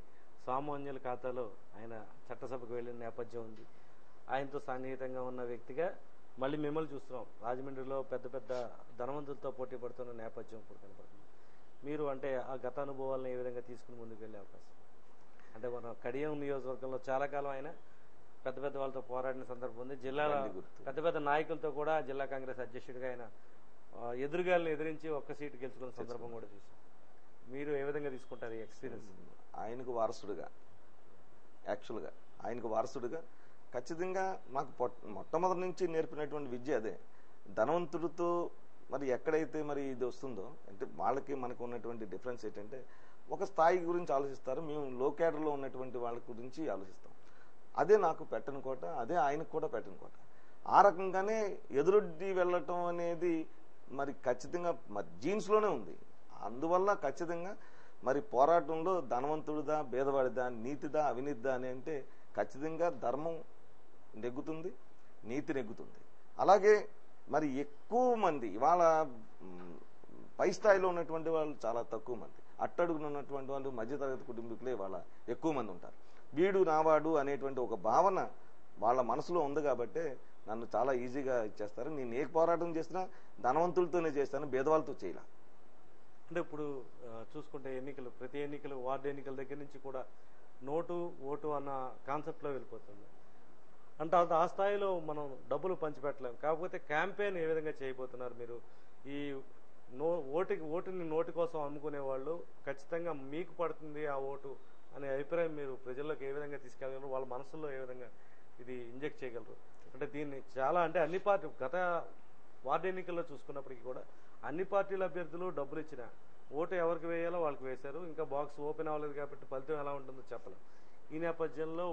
S1: సామాన్యుల ఖాతాలో ఆయన చట్టసభకు వెళ్ళిన నేపథ్యం ఉంది ఆయనతో సన్నిహితంగా ఉన్న వ్యక్తిగా మళ్ళీ మిమ్మల్ని చూస్తున్నాం రాజమండ్రిలో పెద్ద పెద్ద ధనవంతులతో పోటీ పడుతున్న నేపథ్యం ఇప్పుడు కనపడుతుంది మీరు అంటే ఆ గత అనుభవాలను ఏ విధంగా తీసుకుని ముందుకు వెళ్ళే అవకాశం అంటే మన కడియం నియోజకవర్గంలో చాలా కాలం ఆయన పెద్ద పెద్ద వాళ్ళతో పోరాడిన సందర్భం ఉంది జిల్లాలో
S2: బండి గుర్తు.
S1: పెద్ద పెద్ద నాయకులతో కూడా జిల్లా కాంగ్రెస్ అధ్యక్షుడిగా ఆయన ఆ, ఎదురుగాలను ఎదిరించి ఒక్క సీటు గెలుచుకున్న సందర్భం కూడా చూసాం మీరు ఏ విధంగా తీసుకుంటారు ఈ ఎక్స్పీరియన్స్
S2: ఆయనకు వారసుడుగా యాక్చువల్గా ఆయనకు వారసుడుగా ఖచ్చితంగా నాకు పొట్- మొట్టమొదటి నుంచి నేర్పినటువంటి విద్య అదే ధనవంతుడితో మరి ఎక్కడైతే మరి ఇది వస్తుందో అంటే వాళ్ళకి మనకు ఉన్నటువంటి డిఫరెన్స్ ఏంటంటే ఒక స్థాయి గురించి ఆలోచిస్తారు మేము లో క్యాడర్లో ఉన్నటువంటి వాళ్ళ గురించి ఆలోచిస్తాం అదే నాకు పెట్టని కోట అదే ఆయనకు కూడా పెట్టని కోట ఆ రకంగానే ఎదురొడ్డి వెళ్ళటం అనేది మరి ఖచ్చితంగా మరి జీన్స్లోనే ఉంది అందువల్ల ఖచ్చితంగా మరి పోరాటంలో ధనవంతుడిదా భేదవాడిదా నీతిదా అవినీతిదా అని అంటే ఖచ్చితంగా ధర్మం నెగ్గుతుంది నీతి నెగ్గుతుంది అలాగే మరి ఎక్కువ మంది ఇవాళ మ్, పై స్థాయిలో ఉన్నటువంటి వాళ్ళు చాలా తక్కువ మంది అట్టడుగున ఉన్నటువంటి వాళ్ళు మధ్యతరగతి కుటుంబీకులే వాళ్ళ ఎక్కువ మంది ఉంటారు వీడు నావాడు అనేటువంటి ఒక భావన వాళ్ళ మనసులో ఉంది కాబట్టే నన్ను చాలా ఈజీగా ఇచ్చేస్తారు నేను ఏ పోరాటం చేసినా ధనవంతులతోనే చేస్తాను భేదవాళ్ళతో చేయలే
S1: అంటే ఇప్పుడు ఆ, చూసుకుంటే ఎన్నికలు ప్రతి ఎన్నికలు వార్డు ఎన్నికల దగ్గర నుంచి కూడా నోటు ఓటు అన్న కాన్సెప్ట్లో వెళ్ళిపోతుంది అంటే అంత ఆ స్థాయిలో మనం డబ్బులు పంచిపెట్టలేం కాకపోతే క్యాంపెయిన్ ఏ విధంగా చేయబోతున్నారు మీరు ఈ నో ఓటుకి ఓటుని నోటి కోసం అమ్ముకునే వాళ్ళు ఖచ్చితంగా మీకు పడుతుంది ఆ ఓటు అనే అభిప్రాయం మీరు ప్రజల్లోకి ఏ విధంగా తీసుకెళ్ళగలరు వాళ్ళ మనసుల్లో ఏ విధంగా ఇది ఇంజెక్ట్ చేయగలరు అంటే దీన్ని చాలా అంటే అన్ని పార్టీ గత వార్డు ఎన్నికల్లో చూసుకున్నప్పటికీ కూడా అన్ని పార్టీల అభ్యర్థులు డబ్బులు ఇచ్చిన ఓటు ఎవరికి వేయాలో వాళ్ళకి వేశారు ఇంకా బాక్స్ ఓపెన్ అవ్వలేదు కాబట్టి ఫలితం ఎలా ఉంటుందో చెప్పలేం ఈ నేపథ్యంలో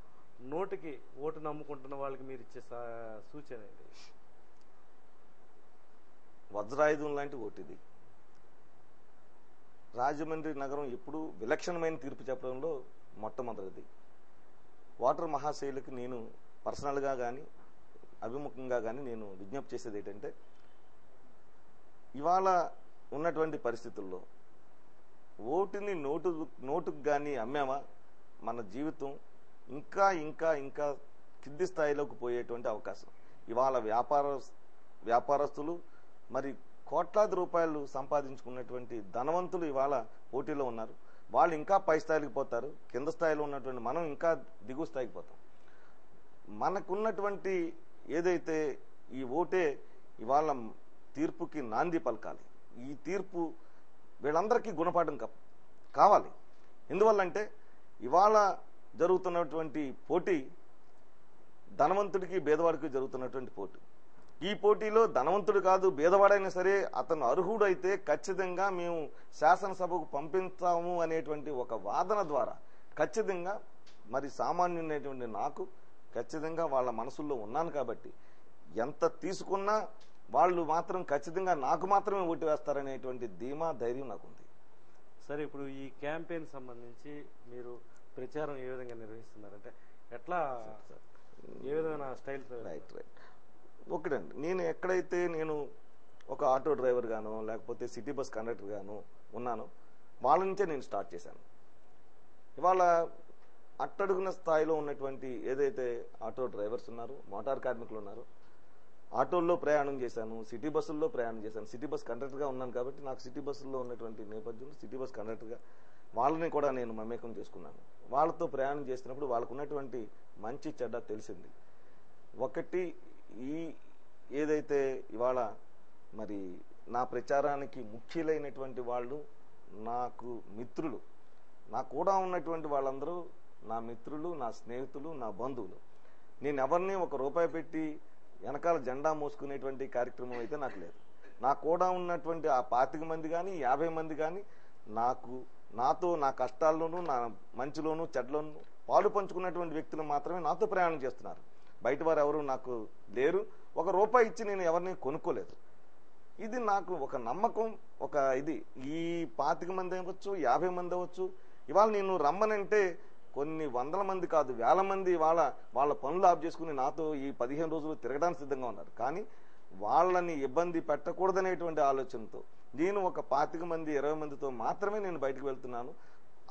S1: నోటికి ఓటు నమ్ముకుంటున్న వాళ్ళకి మీరు ఇచ్చే సా- సూచన ఏంటి
S2: వజ్రాయుధం లాంటి ఓటిది రాజమండ్రి నగరం ఎప్పుడు విలక్షణమైన తీర్పు చెప్పడంలో మొట్టమొదటిది వాటర్ మహాశైలకు నేను పర్సనల్గా కానీ అభిముఖంగా కానీ నేను విజ్ఞప్తి చేసేది ఏంటంటే ఇవాళ ఉన్నటువంటి పరిస్థితుల్లో ఓటుని నోటు నోటుకు కానీ అమ్మామా మన జీవితం ఇంకా ఇంకా ఇంకా కింది స్థాయిలోకి పోయేటువంటి అవకాశం ఇవాళ వ్యాపార వ్యాపారస్తులు మరి కోట్లాది రూపాయలు సంపాదించుకున్నటువంటి ధనవంతులు ఇవాళ పోటీలో ఉన్నారు వాళ్ళు ఇంకా పై స్థాయికి పోతారు కింద స్థాయిలో ఉన్నటువంటి మనం ఇంకా దిగువ స్థాయికి పోతాం మనకున్నటువంటి ఏదైతే ఈ ఓటే ఇవాళ తీర్పుకి నాంది పలకాలి ఈ తీర్పు వీళ్ళందరికీ గుణపాఠం కా- కావాలి ఎందువల్లంటే ఇవాళ జరుగుతున్నటువంటి పోటీ ధనవంతుడికి భేదవాడికి జరుగుతున్నటువంటి పోటీ ఈ పోటీలో ధనవంతుడు కాదు భేదవాడైనా సరే అతను అర్హుడైతే ఖచ్చితంగా మేము శాసనసభకు పంపిస్తాము అనేటువంటి ఒక వాదన ద్వారా ఖచ్చితంగా మరి సామాన్యుడైనటువంటి నాకు ఖచ్చితంగా వాళ్ళ మనసుల్లో ఉన్నాను కాబట్టి ఎంత తీసుకున్నా వాళ్ళు మాత్రం ఖచ్చితంగా నాకు మాత్రమే ఓటు వేస్తారనేటువంటి ధీమా ధైర్యం నాకుంది
S1: సరే ఇప్పుడు ఈ క్యాంపెయిన్ సంబంధించి మీరు ప్రచారం ఏ విధంగా నిర్వహిస్తున్నారంటే ఎట్లా ఏ విధమైన స్టైల్
S2: రైట్ రైట్ ఒకటండి నేను ఎక్కడైతే నేను ఒక ఆటో డ్రైవర్ గాను లేకపోతే సిటీ బస్ కండక్టర్ గాను ఉన్నానో వాళ్ళ నుంచే నేను స్టార్ట్ చేశాను ఇవాళ అట్టడుగున స్థాయిలో ఉన్నటువంటి ఏదైతే ఆటో డ్రైవర్స్ ఉన్నారో మోటార్ కార్మికులు ఉన్నారో ఆటోల్లో ప్రయాణం చేశాను సిటీ బస్సుల్లో ప్రయాణం చేశాను సిటీ బస్ కండక్టర్గా ఉన్నాను కాబట్టి నాకు సిటీ బస్సుల్లో ఉన్నటువంటి నేపథ్యంలో సిటీ బస్ కండక్టర్గా వాళ్ళని కూడా నేను మమేకం చేసుకున్నాను వాళ్ళతో ప్రయాణం చేసినప్పుడు వాళ్ళకు ఉన్నటువంటి మంచి చెడ్డ తెలిసింది ఒకటి ఈ ఏదైతే ఇవాళ మరి నా ప్రచారానికి ముఖ్యులైనటువంటి వాళ్ళు నాకు మిత్రులు నా కూడా ఉన్నటువంటి వాళ్ళందరూ నా మిత్రులు నా స్నేహితులు నా బంధువులు నేను ఎవరిని ఒక రూపాయి పెట్టి వెనకాల జెండా మోసుకునేటువంటి కార్యక్రమం అయితే నాకు లేదు నా కూడా ఉన్నటువంటి ఆ పాతిక మంది కానీ యాభై మంది కానీ నాకు నాతో నా కష్టాల్లోనూ నా మంచిలోనూ చెడ్లోనూ పాలు పంచుకున్నటువంటి వ్యక్తులు మాత్రమే నాతో ప్రయాణం చేస్తున్నారు బయట వారు ఎవరు నాకు లేరు ఒక రూపాయి ఇచ్చి నేను ఎవరిని కొనుక్కోలేదు ఇది నాకు ఒక నమ్మకం ఒక ఇది ఈ పాతిక మంది అవ్వచ్చు యాభై మంది అవ్వచ్చు ఇవాళ నేను రమ్మనంటే కొన్ని వందల మంది కాదు వేల మంది ఇవాళ వాళ్ళ పనులు ఆఫ్ చేసుకుని నాతో ఈ పదిహేను రోజులు తిరగడానికి సిద్ధంగా ఉన్నారు కానీ వాళ్ళని ఇబ్బంది పెట్టకూడదనేటువంటి ఆలోచనతో నేను ఒక పాతిక మంది ఇరవై మందితో మాత్రమే నేను బయటకు వెళ్తున్నాను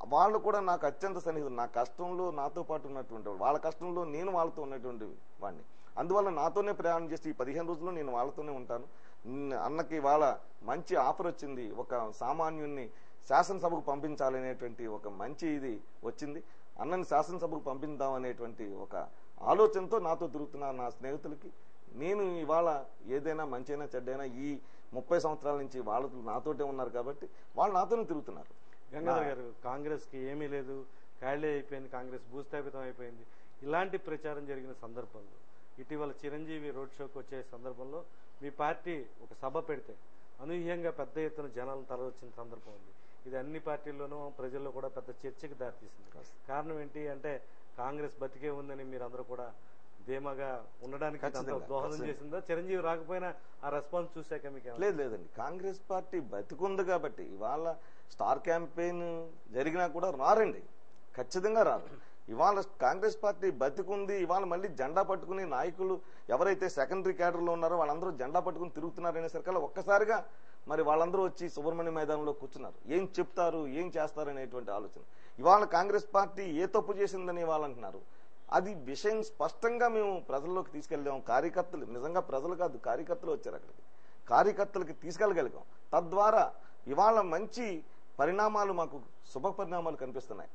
S2: వాళ్ళు కూడా నాకు అత్యంత సన్నిహితులు నా కష్టంలో నాతో పాటు ఉన్నటువంటి వాళ్ళు వాళ్ళ కష్టంలో నేను వాళ్ళతో ఉన్నటువంటి వాడిని అందువల్ల నాతోనే ప్రయాణం చేసి ఈ పదిహేను రోజుల్లో నేను వాళ్ళతోనే ఉంటాను ఉమ్, అన్నకి వాళ్ళ మంచి ఆఫర్ వచ్చింది ఒక సామాన్యుణ్ణి శాసనసభకు పంపించాలనేటువంటి ఒక మంచి ఇది వచ్చింది అన్నని శాసనసభకు పంపిద్దాం అనేటువంటి ఒక ఆలోచనతో నాతో తిరుగుతున్న నా స్నేహితులకి నేను ఇవాళ ఏదైనా మంచైనా చెడ్డైనా ఈ ముప్పై సంవత్సరాల నుంచి వాళ్ళు నాతోటే ఉన్నారు కాబట్టి వాళ్ళు నాతోనే తిరుగుతున్నారు
S1: గంగాధర్ గారు కాంగ్రెస్ కి ఏమీ లేదు ఖాళీ అయిపోయింది కాంగ్రెస్ భూస్థాపితం అయిపోయింది ఇలాంటి ప్రచారం జరిగిన సందర్భంలో ఇటీవల చిరంజీవి రోడ్ షోకి వచ్చే సందర్భంలో మీ పార్టీ ఒక సభ పెడితే అనూహ్యంగా పెద్ద ఎత్తున జనాలను తరలిచ్చిన సందర్భం ఉంది ఇది అన్ని పార్టీల్లోనూ ప్రజల్లో కూడా పెద్ద చర్చకి దారితీసింది కారణం ఏంటి అంటే కాంగ్రెస్ బతికే ఉందని మీరందరూ కూడా ధీమాగా ఉండడానికి ఇదంతా
S2: ఖచ్చితంగా,
S1: దోహదం
S2: ఖచ్చితంగా.
S1: చేసిందా చిరంజీవి రాకపోయినా ఆ రెస్పాన్స్ చూశాక మీకు ఏమన్నా-
S2: లేదు లేదండి కాంగ్రెస్ పార్టీ బతికుంది కాబట్టి ఇవాళ స్టార్ క్యాంపెయిన్ జరిగినా కూడా రారండి ఖచ్చితంగా రారు ఇవాళ కాంగ్రెస్ పార్టీ బతికుంది ఇవాళ మళ్ళీ జెండా పట్టుకుని నాయకులు ఎవరైతే సెకండరీ క్యాడర్లో ఉన్నారో వాళ్ళందరూ జెండా పట్టుకుని తిరుగుతున్నారనేసరికల్లా ఒక్కసారిగా మరి వాళ్ళందరూ వచ్చి సుబ్రహ్మణ్య మైదానంలో కూర్చున్నారు ఏం చెప్తారు ఏం చేస్తారు అనేటువంటి ఆలోచన ఇవాళ కాంగ్రెస్ పార్టీ ఏ తప్పు చేసిందని వాళ్ళు అంటున్నారు అది విషయం స్పష్టంగా మేము ప్రజల్లోకి తీసుకెళ్ళాం కార్యకర్తలు నిజంగా ప్రజలు కాదు కార్యకర్తలు వచ్చారు అక్కడికి కార్యకర్తలకి తీసుకెళ్ళగలిగాం తద్వారా ఇవాళ మంచి పరిణామాలు మాకు శుభ పరిణామాలు కనిపిస్తున్నాయి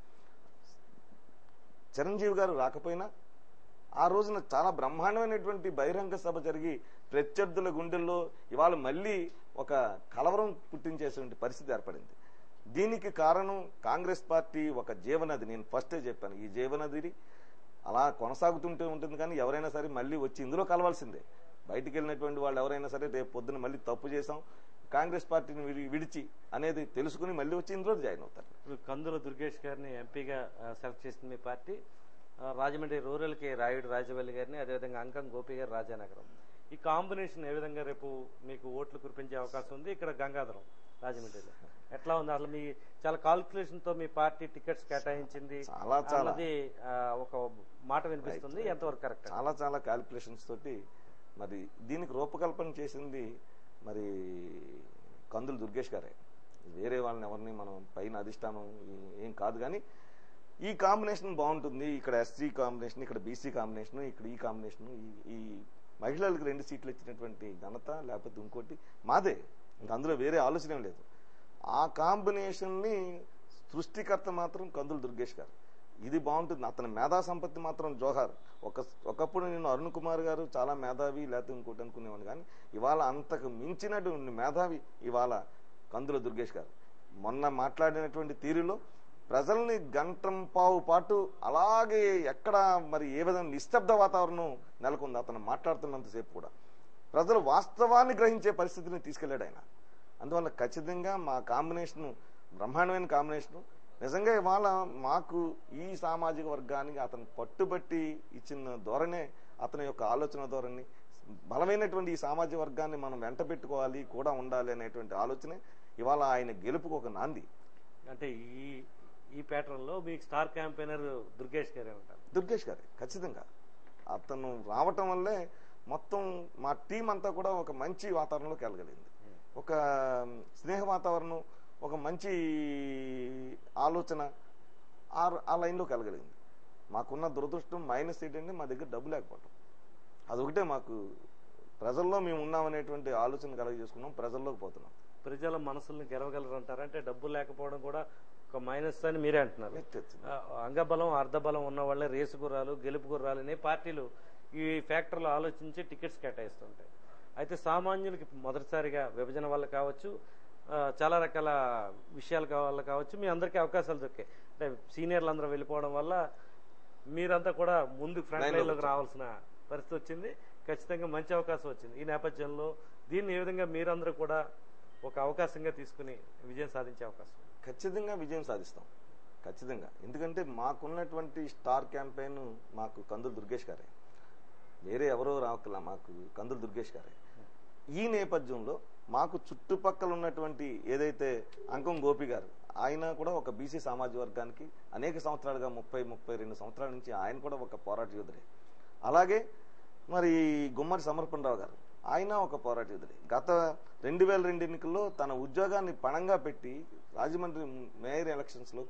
S2: చిరంజీవి గారు రాకపోయినా ఆ రోజున చాలా బ్రహ్మాండమైనటువంటి బహిరంగ సభ జరిగి ప్రత్యర్థుల గుండెల్లో ఇవాళ మళ్ళీ ఒక కలవరం పుట్టించేటువంటి పరిస్థితి ఏర్పడింది దీనికి కారణం కాంగ్రెస్ పార్టీ ఒక జీవనది నేను ఫస్టే చెప్పాను ఈ జీవనదిని అలా కొనసాగుతుంటే ఉంటుంది కానీ ఎవరైనా సరే మళ్ళీ వచ్చి ఇందులో కలవాల్సిందే బయటికి వెళ్ళినటువంటి వాళ్ళు ఎవరైనా సరే రేపు పొద్దున మళ్ళీ తప్పు చేశాం కాంగ్రెస్ పార్టీని విడి- విడిచి అనేది తెలుసుకుని మళ్ళీ వచ్చి ఇందులో జాయిన్ అవుతారు
S1: ఇప్పుడు కందుల దుర్గేష్ గారిని ఎంపీగా ఆ, సెలెక్ట్ చేసింది మీ పార్టీ ఆ, రాజమండ్రి రూరల్కి రాయుడు రాజవల్లి గారిని అదేవిధంగా అంకం గోపి గారు రాజానగరం ఈ కాంబినేషన్ ఏ విధంగా రేపు మీకు ఓట్లు కురిపించే అవకాశం ఉంది ఇక్కడ గంగాధరం రాజమండ్రిలో ఎట్లా ఉంది అసలు మీ చాలా కాల్కులేషన్ తో మీ పార్టీ టికెట్స్ కేటాయించింది
S2: చాలా, చాలా.
S1: అన్నది ఆ, ఒక మాట వినిపిస్తుంది ఎంతవరకు కరెక్ట్
S2: చాలా చాలా క్యాలిక్యులేషన్స్ తోటి మరి దీనికి రూపకల్పన చేసింది మరి కందులు దుర్గేష్ గారే వేరే వాళ్ళని ఎవరిని మనం పైన అధిష్టానం ఈ- ఏం కాదు కానీ ఈ కాంబినేషన్ బాగుంటుంది ఇక్కడ ఎస్సీ కాంబినేషన్ ఇక్కడ బీసీ కాంబినేషన్ ఇక్కడ ఈ కాంబినేషన్ ఈ- ఈ మహిళలకు రెండు సీట్లు ఇచ్చినటువంటి ఘనత లేకపోతే ఇంకోటి మాదే ఇంక అందులో వేరే ఆలోచన ఏం లేదు ఆ కాంబినేషన్ ని సృష్టికర్త మాత్రం కందులు దుర్గేష్ గారు ఇది బాగుంటుంది అతని మేధా సంపత్తి మాత్రం జోహార్ ఒక ఒకప్పుడు నేను అరుణ్ కుమార్ గారు చాలా మేధావి లేకపోతే ఇంకోటి అనుకునేవాడిని కానీ ఇవాళ అంతకు మించినటువంటి మేధావి ఇవాళ కందుల దుర్గేష్ గారు మొన్న మాట్లాడినటువంటి తీరులో ప్రజల్ని గంటం పావు పాటు అలాగే ఎక్కడ మరి ఏ విధంగా నిశ్శబ్ద వాతావరణం నెలకొంది అతను మాట్లాడుతున్నంతసేపు కూడా ప్రజలు వాస్తవాన్ని గ్రహించే పరిస్థితిని తీసుకెళ్లాడు ఆయన అందువల్ల ఖచ్చితంగా మా కాంబినేషన్ బ్రహ్మాండమైన కాంబినేషన్ నిజంగా ఇవాళ మాకు ఈ సామాజిక వర్గానికి అతను పట్టుబట్టి ఇచ్చిన ధోరణే అతని యొక్క ఆలోచన ధోరణి బలమైనటువంటి ఈ సామాజిక వర్గాన్ని మనం వెంట పెట్టుకోవాలి కూడా ఉండాలి అనేటువంటి ఆలోచనే ఇవాళ ఆయన గెలుపుకు ఒక నాంది
S1: అంటే ఈ ఈ ప్యాటర్న్ లో మీకు స్టార్ క్యాంపెయినర్ దుర్గేష్ గారే ఉంటారు
S2: దుర్గేష్ గారి ఖచ్చితంగా అతను రావటం వల్లే మొత్తం మా టీం అంతా కూడా ఒక మంచి వాతావరణంలోకి వెళ్ళగలిగింది ఒక స్నేహ వాతావరణం ఒక మంచి ఆలోచన ఆ- ఆ లైన్లోకి వెళ్ళగలిగింది మాకున్న దురదృష్టం మైనస్ ఏంటంటే మా దగ్గర డబ్బు లేకపోవటం అదొకటే మాకు ప్రజల్లో మేము ఉన్నామనేటువంటి ఆలోచన కలగజేసుకున్నాం ప్రజల్లోకి పోతున్నాం
S1: ప్రజల మనసుల్ని గెలవగలరు అంటారు అంటే డబ్బు లేకపోవడం కూడా ఒక మైనస్ అని మీరే అంటున్నారు
S2: నెట్టొచ్చు.
S1: ఆ, అంగబలం అర్ధబలం ఉన్న వాళ్ళే రేసు గుర్రాలు గెలుపు గుర్రాలు అనే పార్టీలు ఈ ఫ్యాక్టర్లు ఆలోచించి టికెట్స్ కేటాయిస్తుంటాయి అయితే సామాన్యులకి మొదటిసారిగా విభజన వల్ల కావచ్చు ఆ, చాలా రకాల విషయాల వల్ల కావచ్చు మీ అందరికీ అవకాశాలు దొరికాయి అంటే సీనియర్లు అందరూ వెళ్ళిపోవడం వల్ల మీరంతా కూడా ముందు ఫ్రంట్
S2: Line
S1: లైన్
S2: లోకి
S1: లోకి రావాల్సిన పరిస్థితి వచ్చింది ఖచ్చితంగా మంచి అవకాశం వచ్చింది ఈ నేపథ్యంలో దీన్ని ఏ విధంగా మీరందరూ కూడా ఒక అవకాశంగా తీసుకుని విజయం సాధించే అవకాశం ఉంది?
S2: ఖచ్చితంగా విజయం సాధిస్తాం ఖచ్చితంగా ఎందుకంటే మాకున్నటువంటి స్టార్ క్యాంపెయిన్ మాకు కందులు దుర్గేష్ గారే వేరే ఎవరో రావక్కల మాకు కందులు దుర్గేష్ గారే ఈ నేపథ్యంలో మాకు చుట్టుపక్కల ఉన్నటువంటి ఏదైతే అంకం గోపి గారు ఆయన కూడా ఒక బీసీ సామాజిక వర్గానికి అనేక సంవత్సరాలుగా ముప్పై ముప్పై రెండు సంవత్సరాల నుంచి ఆయన కూడా ఒక పోరాట యోధుడే అలాగే మరి గుమ్మడి సమర్పణరావు గారు ఆయన ఒక పోరాట యోధుడే గత రెండు వేల రెండు ఎన్నికల్లో తన ఉద్యోగాన్ని పణంగా పెట్టి రాజమండ్రి మేయర్ ఎలక్షన్స్ లోకి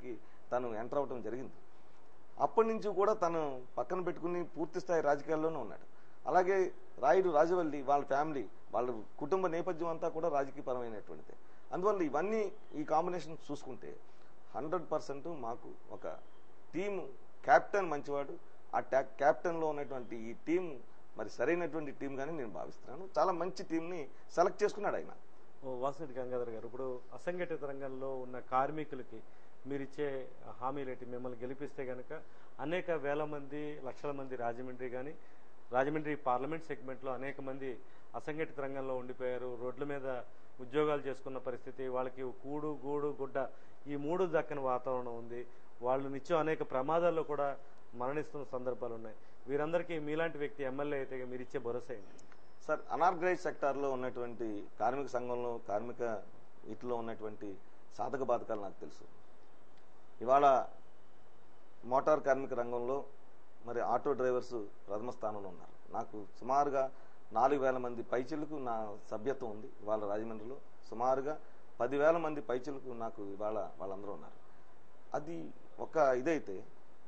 S2: తను ఎంటర్ అవటం జరిగింది అప్పటి నుంచి కూడా తను పక్కన పెట్టుకుని పూర్తి స్థాయి రాజకీయాల్లోనే ఉన్నాడు అలాగే రాయుడు రాజవల్లి వాళ్ళ ఫ్యామిలీ వాళ్ళ కుటుంబ నేపథ్యం అంతా కూడా రాజకీయపరమైనటువంటిది అందువల్ల ఇవన్నీ ఈ కాంబినేషన్ చూసుకుంటే హండ్రెడ్ పర్సెంట్ మాకు ఒక టీము కెప్టెన్ మంచివాడు ఆ ట్యా- కెప్టెన్లో ఉన్నటువంటి ఈ టీం మరి సరైనటువంటి టీం గానీ నేను భావిస్తున్నాను చాలా మంచి టీంని సెలెక్ట్ చేసుకున్నాడు ఆయన
S1: ఓ వాసిరెడ్డి గంగాధర్ గారు ఇప్పుడు అసంఘటిత రంగంలో ఉన్న కార్మికులకి మీరిచ్చే హామీలేంటి మిమ్మల్ని గెలిపిస్తే గనక అనేక వేల మంది లక్షల మంది రాజమండ్రి కానీ రాజమండ్రి పార్లమెంట్ సెగ్మెంట్లో అనేక మంది అసంఘటిత రంగంలో ఉండిపోయారు రోడ్ల మీద ఉద్యోగాలు చేసుకున్న పరిస్థితి వాళ్ళకి కూడు గూడు గుడ్డ ఈ మూడు దక్కని వాతావరణం ఉంది వాళ్ళు నిత్యం అనేక ప్రమాదాల్లో కూడా మరణిస్తున్న సందర్భాలు ఉన్నాయి వీరందరికీ మీలాంటి వ్యక్తి ఎమ్మెల్యే అయితే మీరు ఇచ్చే భరోసా ఏంటి
S2: సార్ అనార్గనైజ్ సెక్టార్లో ఉన్నటువంటి కార్మిక సంఘంలో కార్మిక వీటిలో ఉన్నటువంటి సాధక బాధకాలు నాకు తెలుసు ఇవాళ మోటార్ కార్మిక రంగంలో మరి ఆటో డ్రైవర్స్ ప్రథమ స్థానంలో ఉన్నారు నాకు సుమారుగా నాలుగు వేల మంది పైచిలకు నా సభ్యత్వం ఉంది ఇవాళ రాజమండ్రిలో సుమారుగా పదివేల మంది పైచిలకు నాకు ఇవాళ వాళ్ళందరూ ఉన్నారు అది ఒక ఇదైతే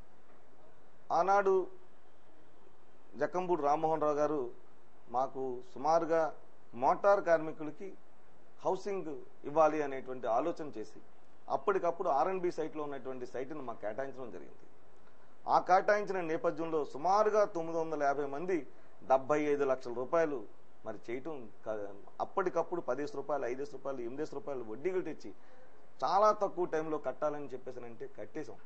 S2: ఆనాడు జక్కంపూడి రామ్మోహన్ రావు గారు మాకు సుమారుగా మోటార్ కార్మికులకి హౌసింగ్ ఇవ్వాలి అనేటువంటి ఆలోచన చేసి అప్పటికప్పుడు ఆర్ఎండ్బి సైట్లో ఉన్నటువంటి సైట్ను మాకు కేటాయించడం జరిగింది ఆ కేటాయించిన నేపథ్యంలో సుమారుగా తొమ్మిది వందల యాభై మంది డెబ్బై ఐదు లక్షల రూపాయలు మరి చేయటం క- అప్పటికప్పుడు పదేసి రూపాయలు ఐదేసి రూపాయలు ఎనిమిదేసి రూపాయలు వడ్డీలు తెచ్చి చాలా తక్కువ టైంలో కట్టాలని చెప్పేసానంటే కట్టేశాం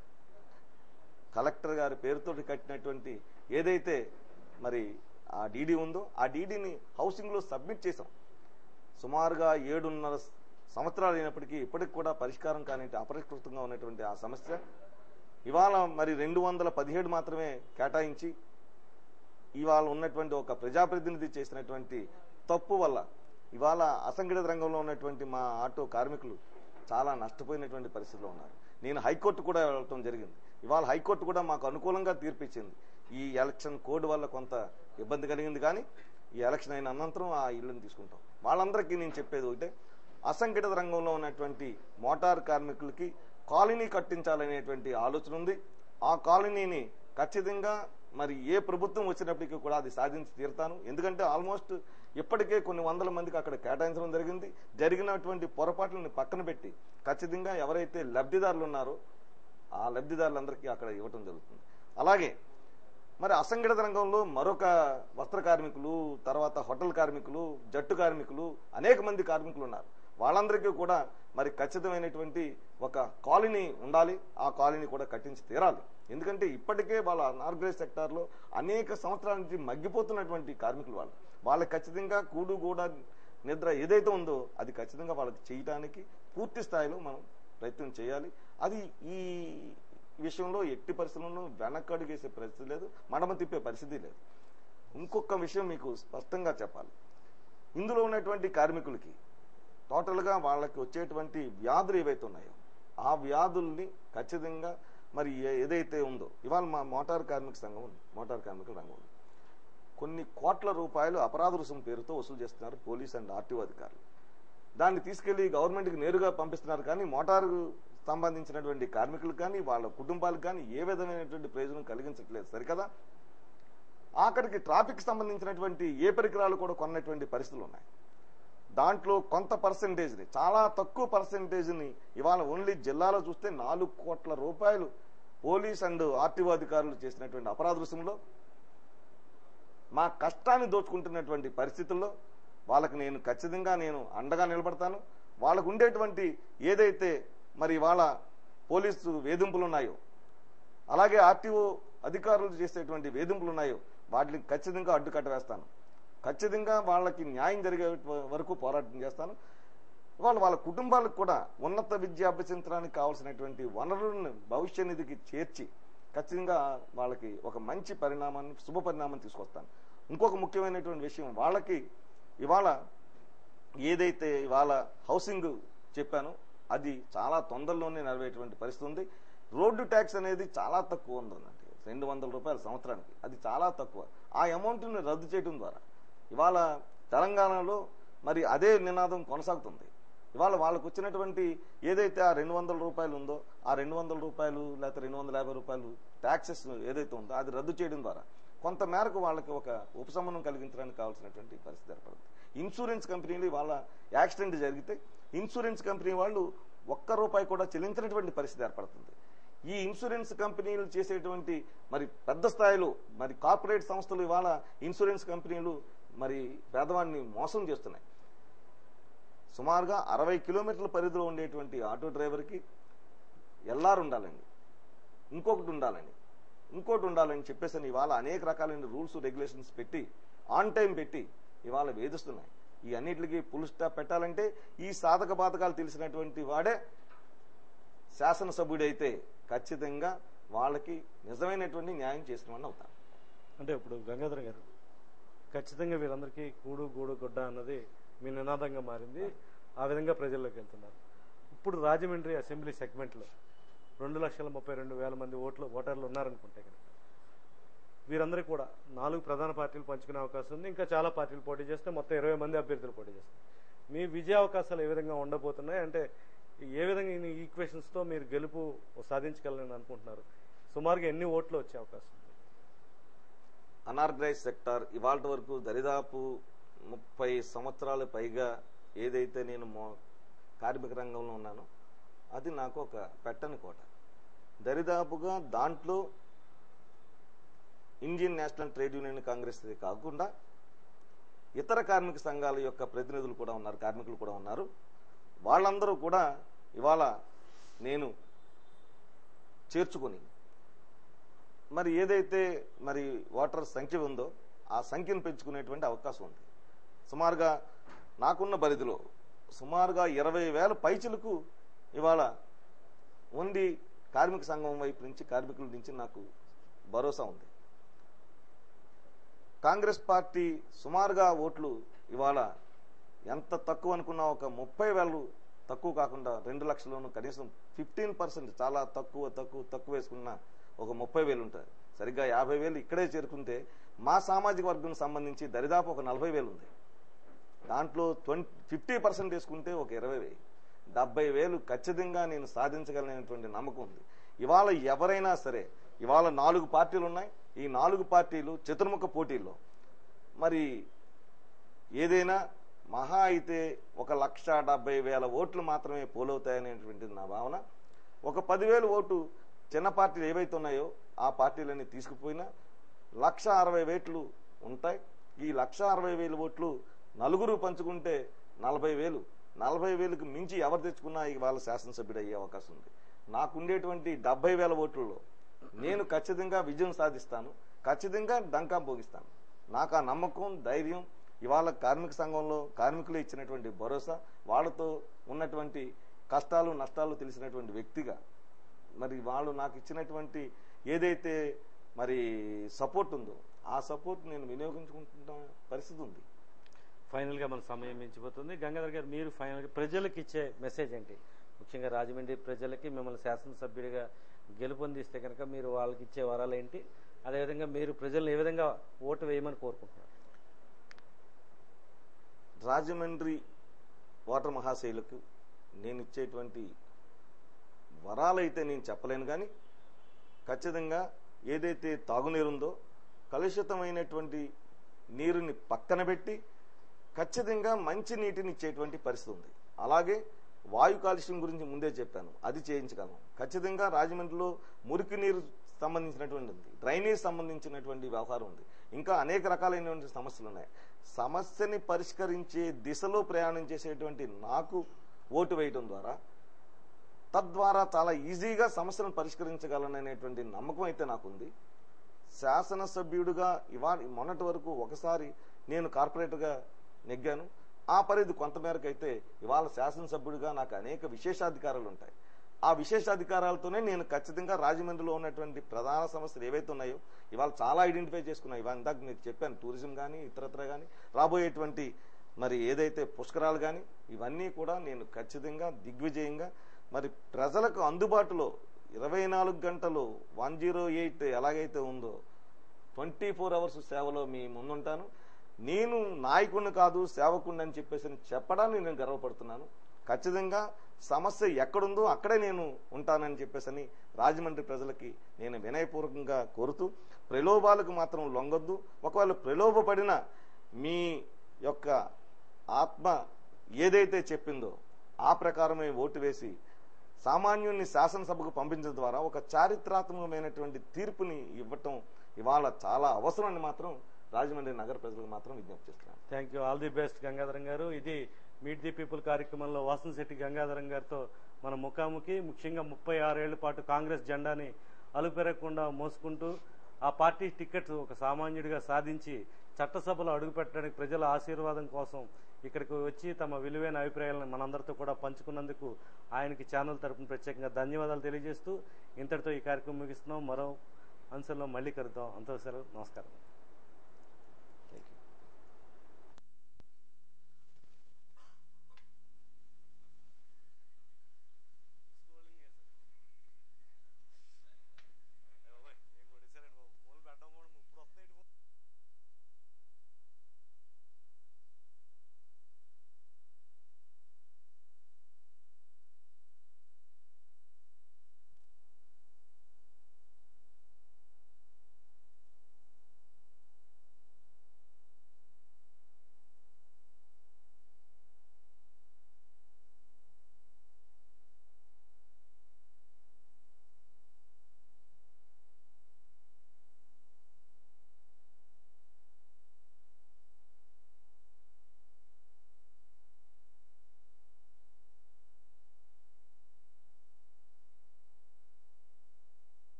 S2: కలెక్టర్ గారి పేరుతోటి కట్టినటువంటి ఏదైతే మరి ఆ డీడీ ఉందో ఆ డీడీని హౌసింగ్లో సబ్మిట్ చేశాం సుమారుగా ఏడున్నర సంవత్సరాలు అయినప్పటికీ ఇప్పటికి కూడా పరిష్కారం కాని అపరిష్కృతంగా ఉన్నటువంటి ఆ సమస్య ఇవాళ మరి రెండు వందల పదిహేడు మాత్రమే కేటాయించి ఇవాళ ఉన్నటువంటి ఒక ప్రజాప్రతినిధి చేసినటువంటి తప్పు వల్ల ఇవాళ అసంఘటిత రంగంలో ఉన్నటువంటి మా ఆటో కార్మికులు చాలా నష్టపోయినటువంటి పరిస్థితిలో ఉన్నారు నేను హైకోర్టు కూడా వెళ్ళటం జరిగింది ఇవాళ హైకోర్టు కూడా మాకు అనుకూలంగా తీర్పిచ్చింది ఈ ఎలక్షన్ కోడ్ వల్ల కొంత ఇబ్బంది కలిగింది కానీ ఈ ఎలక్షన్ అయిన అనంతరం ఆ ఇల్లుని తీసుకుంటాం వాళ్ళందరికీ నేను చెప్పేది ఒకటే అసంఘటిత రంగంలో ఉన్నటువంటి మోటార్ కార్మికులకి కాలనీ కట్టించాలనేటువంటి ఆలోచన ఉంది ఆ కాలనీని ఖచ్చితంగా మరి ఏ ప్రభుత్వం వచ్చినప్పటికీ కూడా అది సాధించి తీరుతాను ఎందుకంటే ఆల్మోస్ట్ ఇప్పటికే కొన్ని వందల మందికి అక్కడ కేటాయించడం జరిగింది జరిగినటువంటి పొరపాట్లను పక్కన పెట్టి ఖచ్చితంగా ఎవరైతే లబ్ధిదారులు ఉన్నారో ఆ లబ్ధిదారులందరికీ అక్కడ ఇవ్వటం జరుగుతుంది అలాగే మరి అసంఘటిత రంగంలో మరొక వస్త్ర కార్మికులు తర్వాత హోటల్ కార్మికులు జట్టు కార్మికులు అనేక మంది కార్మికులు ఉన్నారు వాళ్ళందరికీ కూడా మరి ఖచ్చితమైనటువంటి ఒక కాలనీ ఉండాలి ఆ కాలనీ కూడా కట్టించి తీరాలి ఎందుకంటే ఇప్పటికే వాళ్ళ అనార్గనైజ్ సెక్టార్లో అనేక సంవత్సరాల నుంచి మగ్గిపోతున్నటువంటి కార్మికులు వాళ్ళు వాళ్ళకి ఖచ్చితంగా కూడు కూడా నిద్ర ఏదైతే ఉందో అది ఖచ్చితంగా వాళ్ళకి చేయడానికి పూర్తి స్థాయిలో మనం ప్రయత్నం చేయాలి అది ఈ విషయంలో ఎట్టి పరిస్థితుల్లోనూ వెనకడుగేసే పరిస్థితి లేదు మడమ తిప్పే పరిస్థితి లేదు ఇంకొక విషయం మీకు స్పష్టంగా చెప్పాలి ఇందులో ఉన్నటువంటి కార్మికులకి టోటల్గా వాళ్ళకి వచ్చేటువంటి వ్యాధులు ఏవైతే ఉన్నాయో ఆ వ్యాధుల్ని ఖచ్చితంగా మరి ఏ- ఏదైతే ఉందో ఇవాళ మా మోటార్ కార్మిక సంఘం ఉంది మోటార్ కార్మికుల రంగం ఉంది కొన్ని కోట్ల రూపాయలు అపరాధ రుసుం పేరుతో వసూలు చేస్తున్నారు పోలీస్ అండ్ ఆర్టీఓ అధికారులు దాన్ని తీసుకెళ్లి గవర్నమెంట్కి నేరుగా పంపిస్తున్నారు కానీ మోటారు సంబంధించినటువంటి కార్మికులకు కానీ వాళ్ళ కుటుంబాలకు కానీ ఏ విధమైనటువంటి ప్రయోజనం కలిగించట్లేదు సరికదా ఆఖరికి ట్రాఫిక్ సంబంధించినటువంటి ఏ పరికరాలు కూడా కొన్నటువంటి పరిస్థితులు ఉన్నాయి దాంట్లో కొంత పర్సెంటేజ్ని చాలా తక్కువ పర్సెంటేజ్ని ఇవాళ ఓన్లీ జిల్లాలో చూస్తే నాలుగు కోట్ల రూపాయలు పోలీస్ అండ్ ఆర్టీఓ అధికారులు చేసినటువంటి అపరాధ రుసుంలో మా కష్టాన్ని దోచుకుంటున్నటువంటి పరిస్థితుల్లో వాళ్ళకి నేను ఖచ్చితంగా నేను అండగా నిలబడతాను వాళ్ళకు ఉండేటువంటి ఏదైతే మరి వాళ్ళ పోలీసు వేధింపులు ఉన్నాయో అలాగే ఆర్టీఓ అధికారులు చేసేటువంటి వేధింపులు ఉన్నాయో వాటిని ఖచ్చితంగా అడ్డుకట్ట వేస్తాను ఖచ్చితంగా వాళ్ళకి న్యాయం జరిగే వరకు పోరాటం చేస్తాను వాళ్ళు వాళ్ళ కుటుంబాలకు కూడా ఉన్నత విద్య అభ్యసించడానికి కావాల్సినటువంటి వనరులను భవిష్య నిధికి చేర్చి ఖచ్చితంగా వాళ్ళకి ఒక మంచి పరిణామాన్ని శుభ పరిణామాన్ని తీసుకొస్తాను ఇంకొక ముఖ్యమైనటువంటి విషయం వాళ్ళకి ఇవాళ ఏదైతే ఇవాళ హౌసింగ్ చెప్పానో అది చాలా తొందరలోనే నెరవేరేటువంటి పరిస్థితి ఉంది రోడ్డు ట్యాక్స్ అనేది చాలా తక్కువ ఉందండి రెండు వందల రూపాయల సంవత్సరానికి అది చాలా తక్కువ ఆ అమౌంట్ని రద్దు చేయడం ద్వారా ఇవాళ తెలంగాణలో మరి అదే నినాదం కొనసాగుతుంది ఇవాళ వాళ్ళకు వచ్చినటువంటి ఏదైతే ఆ రెండు వందల రూపాయలు ఉందో ఆ రెండు వందల రూపాయలు లేకపోతే రెండు వందల యాభై రూపాయలు ట్యాక్సెస్ ఏదైతే ఉందో అది రద్దు చేయడం ద్వారా కొంత మేరకు వాళ్ళకి ఒక ఉపశమనం కలిగించడానికి కావాల్సినటువంటి పరిస్థితి ఏర్పడుతుంది ఇన్సూరెన్స్ కంపెనీలు వాళ్ళ యాక్సిడెంట్ జరిగితే ఇన్సూరెన్స్ కంపెనీ వాళ్ళు ఒక్క రూపాయి కూడా చెల్లించినటువంటి పరిస్థితి ఏర్పడుతుంది ఈ ఇన్సూరెన్స్ కంపెనీలు చేసేటువంటి మరి పెద్ద స్థాయిలో మరి కార్పొరేట్ సంస్థలు ఇవాళ ఇన్సూరెన్స్ కంపెనీలు మరి పేదవాడిని మోసం చేస్తున్నాయి సుమారుగా అరవై కిలోమీటర్ల పరిధిలో ఉండేటువంటి ఆటో డ్రైవర్కి ఎల్ఆర్ ఉండాలండి ఇంకొకటి ఉండాలని ఇంకోటి ఉండాలని చెప్పేసి అని ఇవాళ అనేక రకాలైన రూల్స్ రెగ్యులేషన్స్ పెట్టి ఆన్ టైం పెట్టి ఇవాళ వేధిస్తున్నాయి ఈ అన్నిటికీ పుల్ స్టాప్ పెట్టాలంటే ఈ సాధక బాధకాలు తెలిసినటువంటి వాడే శాసనసభ్యుడైతే ఖచ్చితంగా వాళ్ళకి నిజమైనటువంటి న్యాయం చేసిన వాడిని అవుతారు
S1: అంటే ఇప్పుడు గంగాధర్ గారు ఖచ్చితంగా వీరందరికీ కూడు గూడు గుడ్డ అన్నది మీ నినాదంగా మారింది ఆ విధంగా ప్రజల్లోకి వెళ్తున్నారు ఇప్పుడు రాజమండ్రి అసెంబ్లీ సెగ్మెంట్లో రెండు లక్షల ముప్పై రెండు వేల మంది ఓట్లు ఓటర్లు ఉన్నారనుకుంటే కనుక వీరందరికీ కూడా నాలుగు ప్రధాన పార్టీలు పంచుకునే అవకాశం ఉంది ఇంకా చాలా పార్టీలు పోటీ చేస్తే మొత్తం ఇరవై మంది అభ్యర్థులు పోటీ చేస్తారు మీ విజయ అవకాశాలు ఏ విధంగా ఉండబోతున్నాయి అంటే ఏ విధంగా ఈ ఈక్వేషన్స్తో మీరు గెలుపు సాధించగలని అనుకుంటున్నారు సుమారుగా ఎన్ని ఓట్లు వచ్చే అవకాశం ఉంది
S2: అనార్గనైజ్ సెక్టార్ ఇవాళ వరకు దరిదాపు ముప్పై సంవత్సరాల పైగా ఏదైతే నేను మో- కార్మిక రంగంలో ఉన్నానో అది నాకు ఒక పెట్టని కోట దరిదాపుగా దాంట్లో Indian National Trade Union Congress కాకుండా ఇతర కార్మిక సంఘాల యొక్క ప్రతినిధులు కూడా ఉన్నారు కార్మికులు కూడా ఉన్నారు వాళ్ళందరూ కూడా ఇవాళ నేను చేర్చుకొని మరి ఏదైతే మరి ఓటర్ సంఖ్య ఉందో ఆ సంఖ్యను పెంచుకునేటువంటి అవకాశం ఉంది సుమారుగా నాకున్న పరిధిలో సుమారుగా ఇరవై వేల పైచులకు ఇవాళ ఉంది కార్మిక సంఘం వైపు నుంచి కార్మికుల నుంచి నాకు భరోసా ఉంది కాంగ్రెస్ పార్టీ సుమారుగా ఓట్లు ఇవాళ ఎంత తక్కువ అనుకున్నా ఒక ముప్పై వేలు తక్కువ కాకుండా రెండు లక్షలను కనీసం ఫిఫ్టీన్ పర్సెంట్ చాలా తక్కువ తక్కువ తక్కువ వేసుకున్న ఒక ముప్పై వేలు ఉంటుంది సరిగ్గా యాభై వేలు ఇక్కడే చేరుకుంటే మా సామాజిక వర్గం సంబంధించి దరిదాపు ఒక నలభై వేలు ఉంది దాంట్లో ట్వంటీ ఫిఫ్టీ పర్సెంట్ వేసుకుంటే ఒక ఇరవై వేలు డెబ్బై వేలు ఖచ్చితంగా నేను సాధించగలనటువంటి నమ్మకం ఉంది ఇవాళ ఎవరైనా సరే ఇవాళ నాలుగు పార్టీలు ఉన్నాయి ఈ నాలుగు పార్టీలు చతుర్ముఖ పోటీల్లో మరి ఏదైనా మహా అయితే ఒక లక్ష డెబ్బై వేల ఓట్లు మాత్రమే పోలవుతాయనేటువంటిది నా భావన ఒక పదివేలు ఓటు చిన్న పార్టీలు ఏవైతే ఉన్నాయో ఆ పార్టీలన్నీ తీసుకుపోయినా లక్ష అరవై వేట్లు ఉంటాయి ఈ లక్ష అరవై వేలు ఓట్లు నలుగురు పంచుకుంటే నలభై వేలు నలభై వేలకు మించి ఎవరు తెచ్చుకున్నా ఇవాళ శాసనసభ్యుడు అయ్యే అవకాశం ఉంది నాకుండేటువంటి డెబ్బై వేల ఓట్లలో నేను ఖచ్చితంగా విజయం సాధిస్తాను ఖచ్చితంగా డంకా పోగిస్తాను నాకు ఆ నమ్మకం ధైర్యం ఇవాళ కార్మిక సంఘంలో కార్మికులు ఇచ్చినటువంటి భరోసా వాళ్ళతో ఉన్నటువంటి కష్టాలు నష్టాలు తెలిసినటువంటి వ్యక్తిగా మరి వాళ్ళు నాకు ఇచ్చినటువంటి ఏదైతే మరి సపోర్ట్ ఉందో ఆ సపోర్ట్ నేను వినియోగించుకుంటున్న పరిస్థితి ఉంది
S1: ఫైనల్ గా మన సమయం మించిపోతుంది గంగాధర్ గారు మీరు ఫైనల్ గా ప్రజలకు ఇచ్చే మెసేజ్ ఏంటి ముఖ్యంగా రాజమండ్రి ప్రజలకి మిమ్మల్ని శాసనసభ్యుడిగా గెలుపొందిస్తే కనుక మీరు వాళ్ళకి ఇచ్చే వరాలు ఏంటి అదేవిధంగా మీరు ప్రజల్ని ఏ విధంగా ఓటు వేయమని కోరుకుంటున్నారు
S2: రాజమండ్రి ఓటర్ మహాశైలకు నేను ఇచ్చేటువంటి వరాలైతే నేను చెప్పలేను కానీ ఖచ్చితంగా ఏదైతే తాగునీరు ఉందో కలుషితమైనటువంటి నీరుని పక్కన పెట్టి ఖచ్చితంగా మంచి నీటిని ఇచ్చేటువంటి పరిస్థితి ఉంది అలాగే వాయు కాలుష్యం గురించి ముందే చెప్పాను అది చేయించగలం ఖచ్చితంగా రాజమండ్రిలో మురికి నీరు సంబంధించినటువంటి ఉంది డ్రైనేజ్ సంబంధించినటువంటి వ్యవహారం ఉంది ఇంకా అనేక రకాలైనటువంటి సమస్యలు ఉన్నాయి సమస్యని పరిష్కరించే దిశలో ప్రయాణం చేసేటువంటి నాకు ఓటు వేయడం ద్వారా తద్వారా చాలా ఈజీగా సమస్యలను పరిష్కరించగలననేటువంటి నమ్మకం అయితే నాకుంది శాసనసభ్యుడిగా ఇవాళ మొన్నటి వరకు ఒకసారి నేను కార్పొరేటర్గా నెగ్గాను ఆ పరిధి కొంతమేరకు అయితే ఇవాళ శాసనసభ్యుడిగా నాకు అనేక విశేషాధికారాలు ఉంటాయి ఆ విశేషాధికారాలతోనే నేను ఖచ్చితంగా రాజమండ్రిలో ఉన్నటువంటి ప్రధాన సమస్యలు ఏవైతే ఉన్నాయో ఇవాళ చాలా ఐడెంటిఫై చేసుకున్నాయి ఇవాళ ఇందాక మీకు చెప్పాను టూరిజం కానీ ఇతరత్ర కానీ రాబోయేటువంటి మరి ఏదైతే పుష్కరాలు కానీ ఇవన్నీ కూడా నేను ఖచ్చితంగా దిగ్విజయంగా మరి ప్రజలకు అందుబాటులో ఇరవై నాలుగు గంటలు వన్ జీరో ఎయిట్ ఎలాగైతే ఉందో ట్వంటీ ఫోర్ అవర్స్ సేవలో మీ ముందుంటాను నేను నాయకుడిని కాదు సేవకుడిని అని చెప్పేసి అని చెప్పడానికి నేను గర్వపడుతున్నాను ఖచ్చితంగా సమస్య ఎక్కడుందో అక్కడే నేను ఉంటానని చెప్పేసని రాజమండ్రి ప్రజలకి నేను వినయపూర్వకంగా కోరుతూ ప్రలోభాలకు మాత్రం లొంగొద్దు ఒకవేళ ప్రలోభపడిన మీ యొక్క ఆత్మ ఏదైతే చెప్పిందో ఆ ప్రకారమే ఓటు వేసి సామాన్యుల్ని శాసనసభకు పంపించడం ద్వారా ఒక చారిత్రాత్మకమైనటువంటి తీర్పుని ఇవ్వటం ఇవాళ చాలా అవసరం అని మాత్రం రాజమండ్రి నగర ప్రజలకు మాత్రం విజ్ఞప్తి చేస్తున్నాను
S1: thank you all the best Gangadharam garu ఇది మీట్ ది పీపుల్ కార్యక్రమంలో వాసన్ శెట్టి గంగాధరం గారితో మన ముఖాముఖి ముఖ్యంగా ముప్పై ఆరేళ్ల పాటు కాంగ్రెస్ జెండాని అలుపెరగకుండా మోసుకుంటూ ఆ పార్టీ టికెట్ ఒక సామాన్యుడిగా సాధించి చట్టసభలో అడుగుపెట్టడానికి ప్రజల ఆశీర్వాదం కోసం ఇక్కడికి వచ్చి తమ విలువైన అభిప్రాయాలను మనందరితో కూడా పంచుకున్నందుకు ఆయనకి ఛానల్ తరపున ప్రత్యేకంగా ధన్యవాదాలు తెలియజేస్తూ ఇంతటితో ఈ కార్యక్రమం ముగిస్తున్నాం మరో అంశంలో మళ్ళీ కలుద్దాం అంత సెలవు నమస్కారం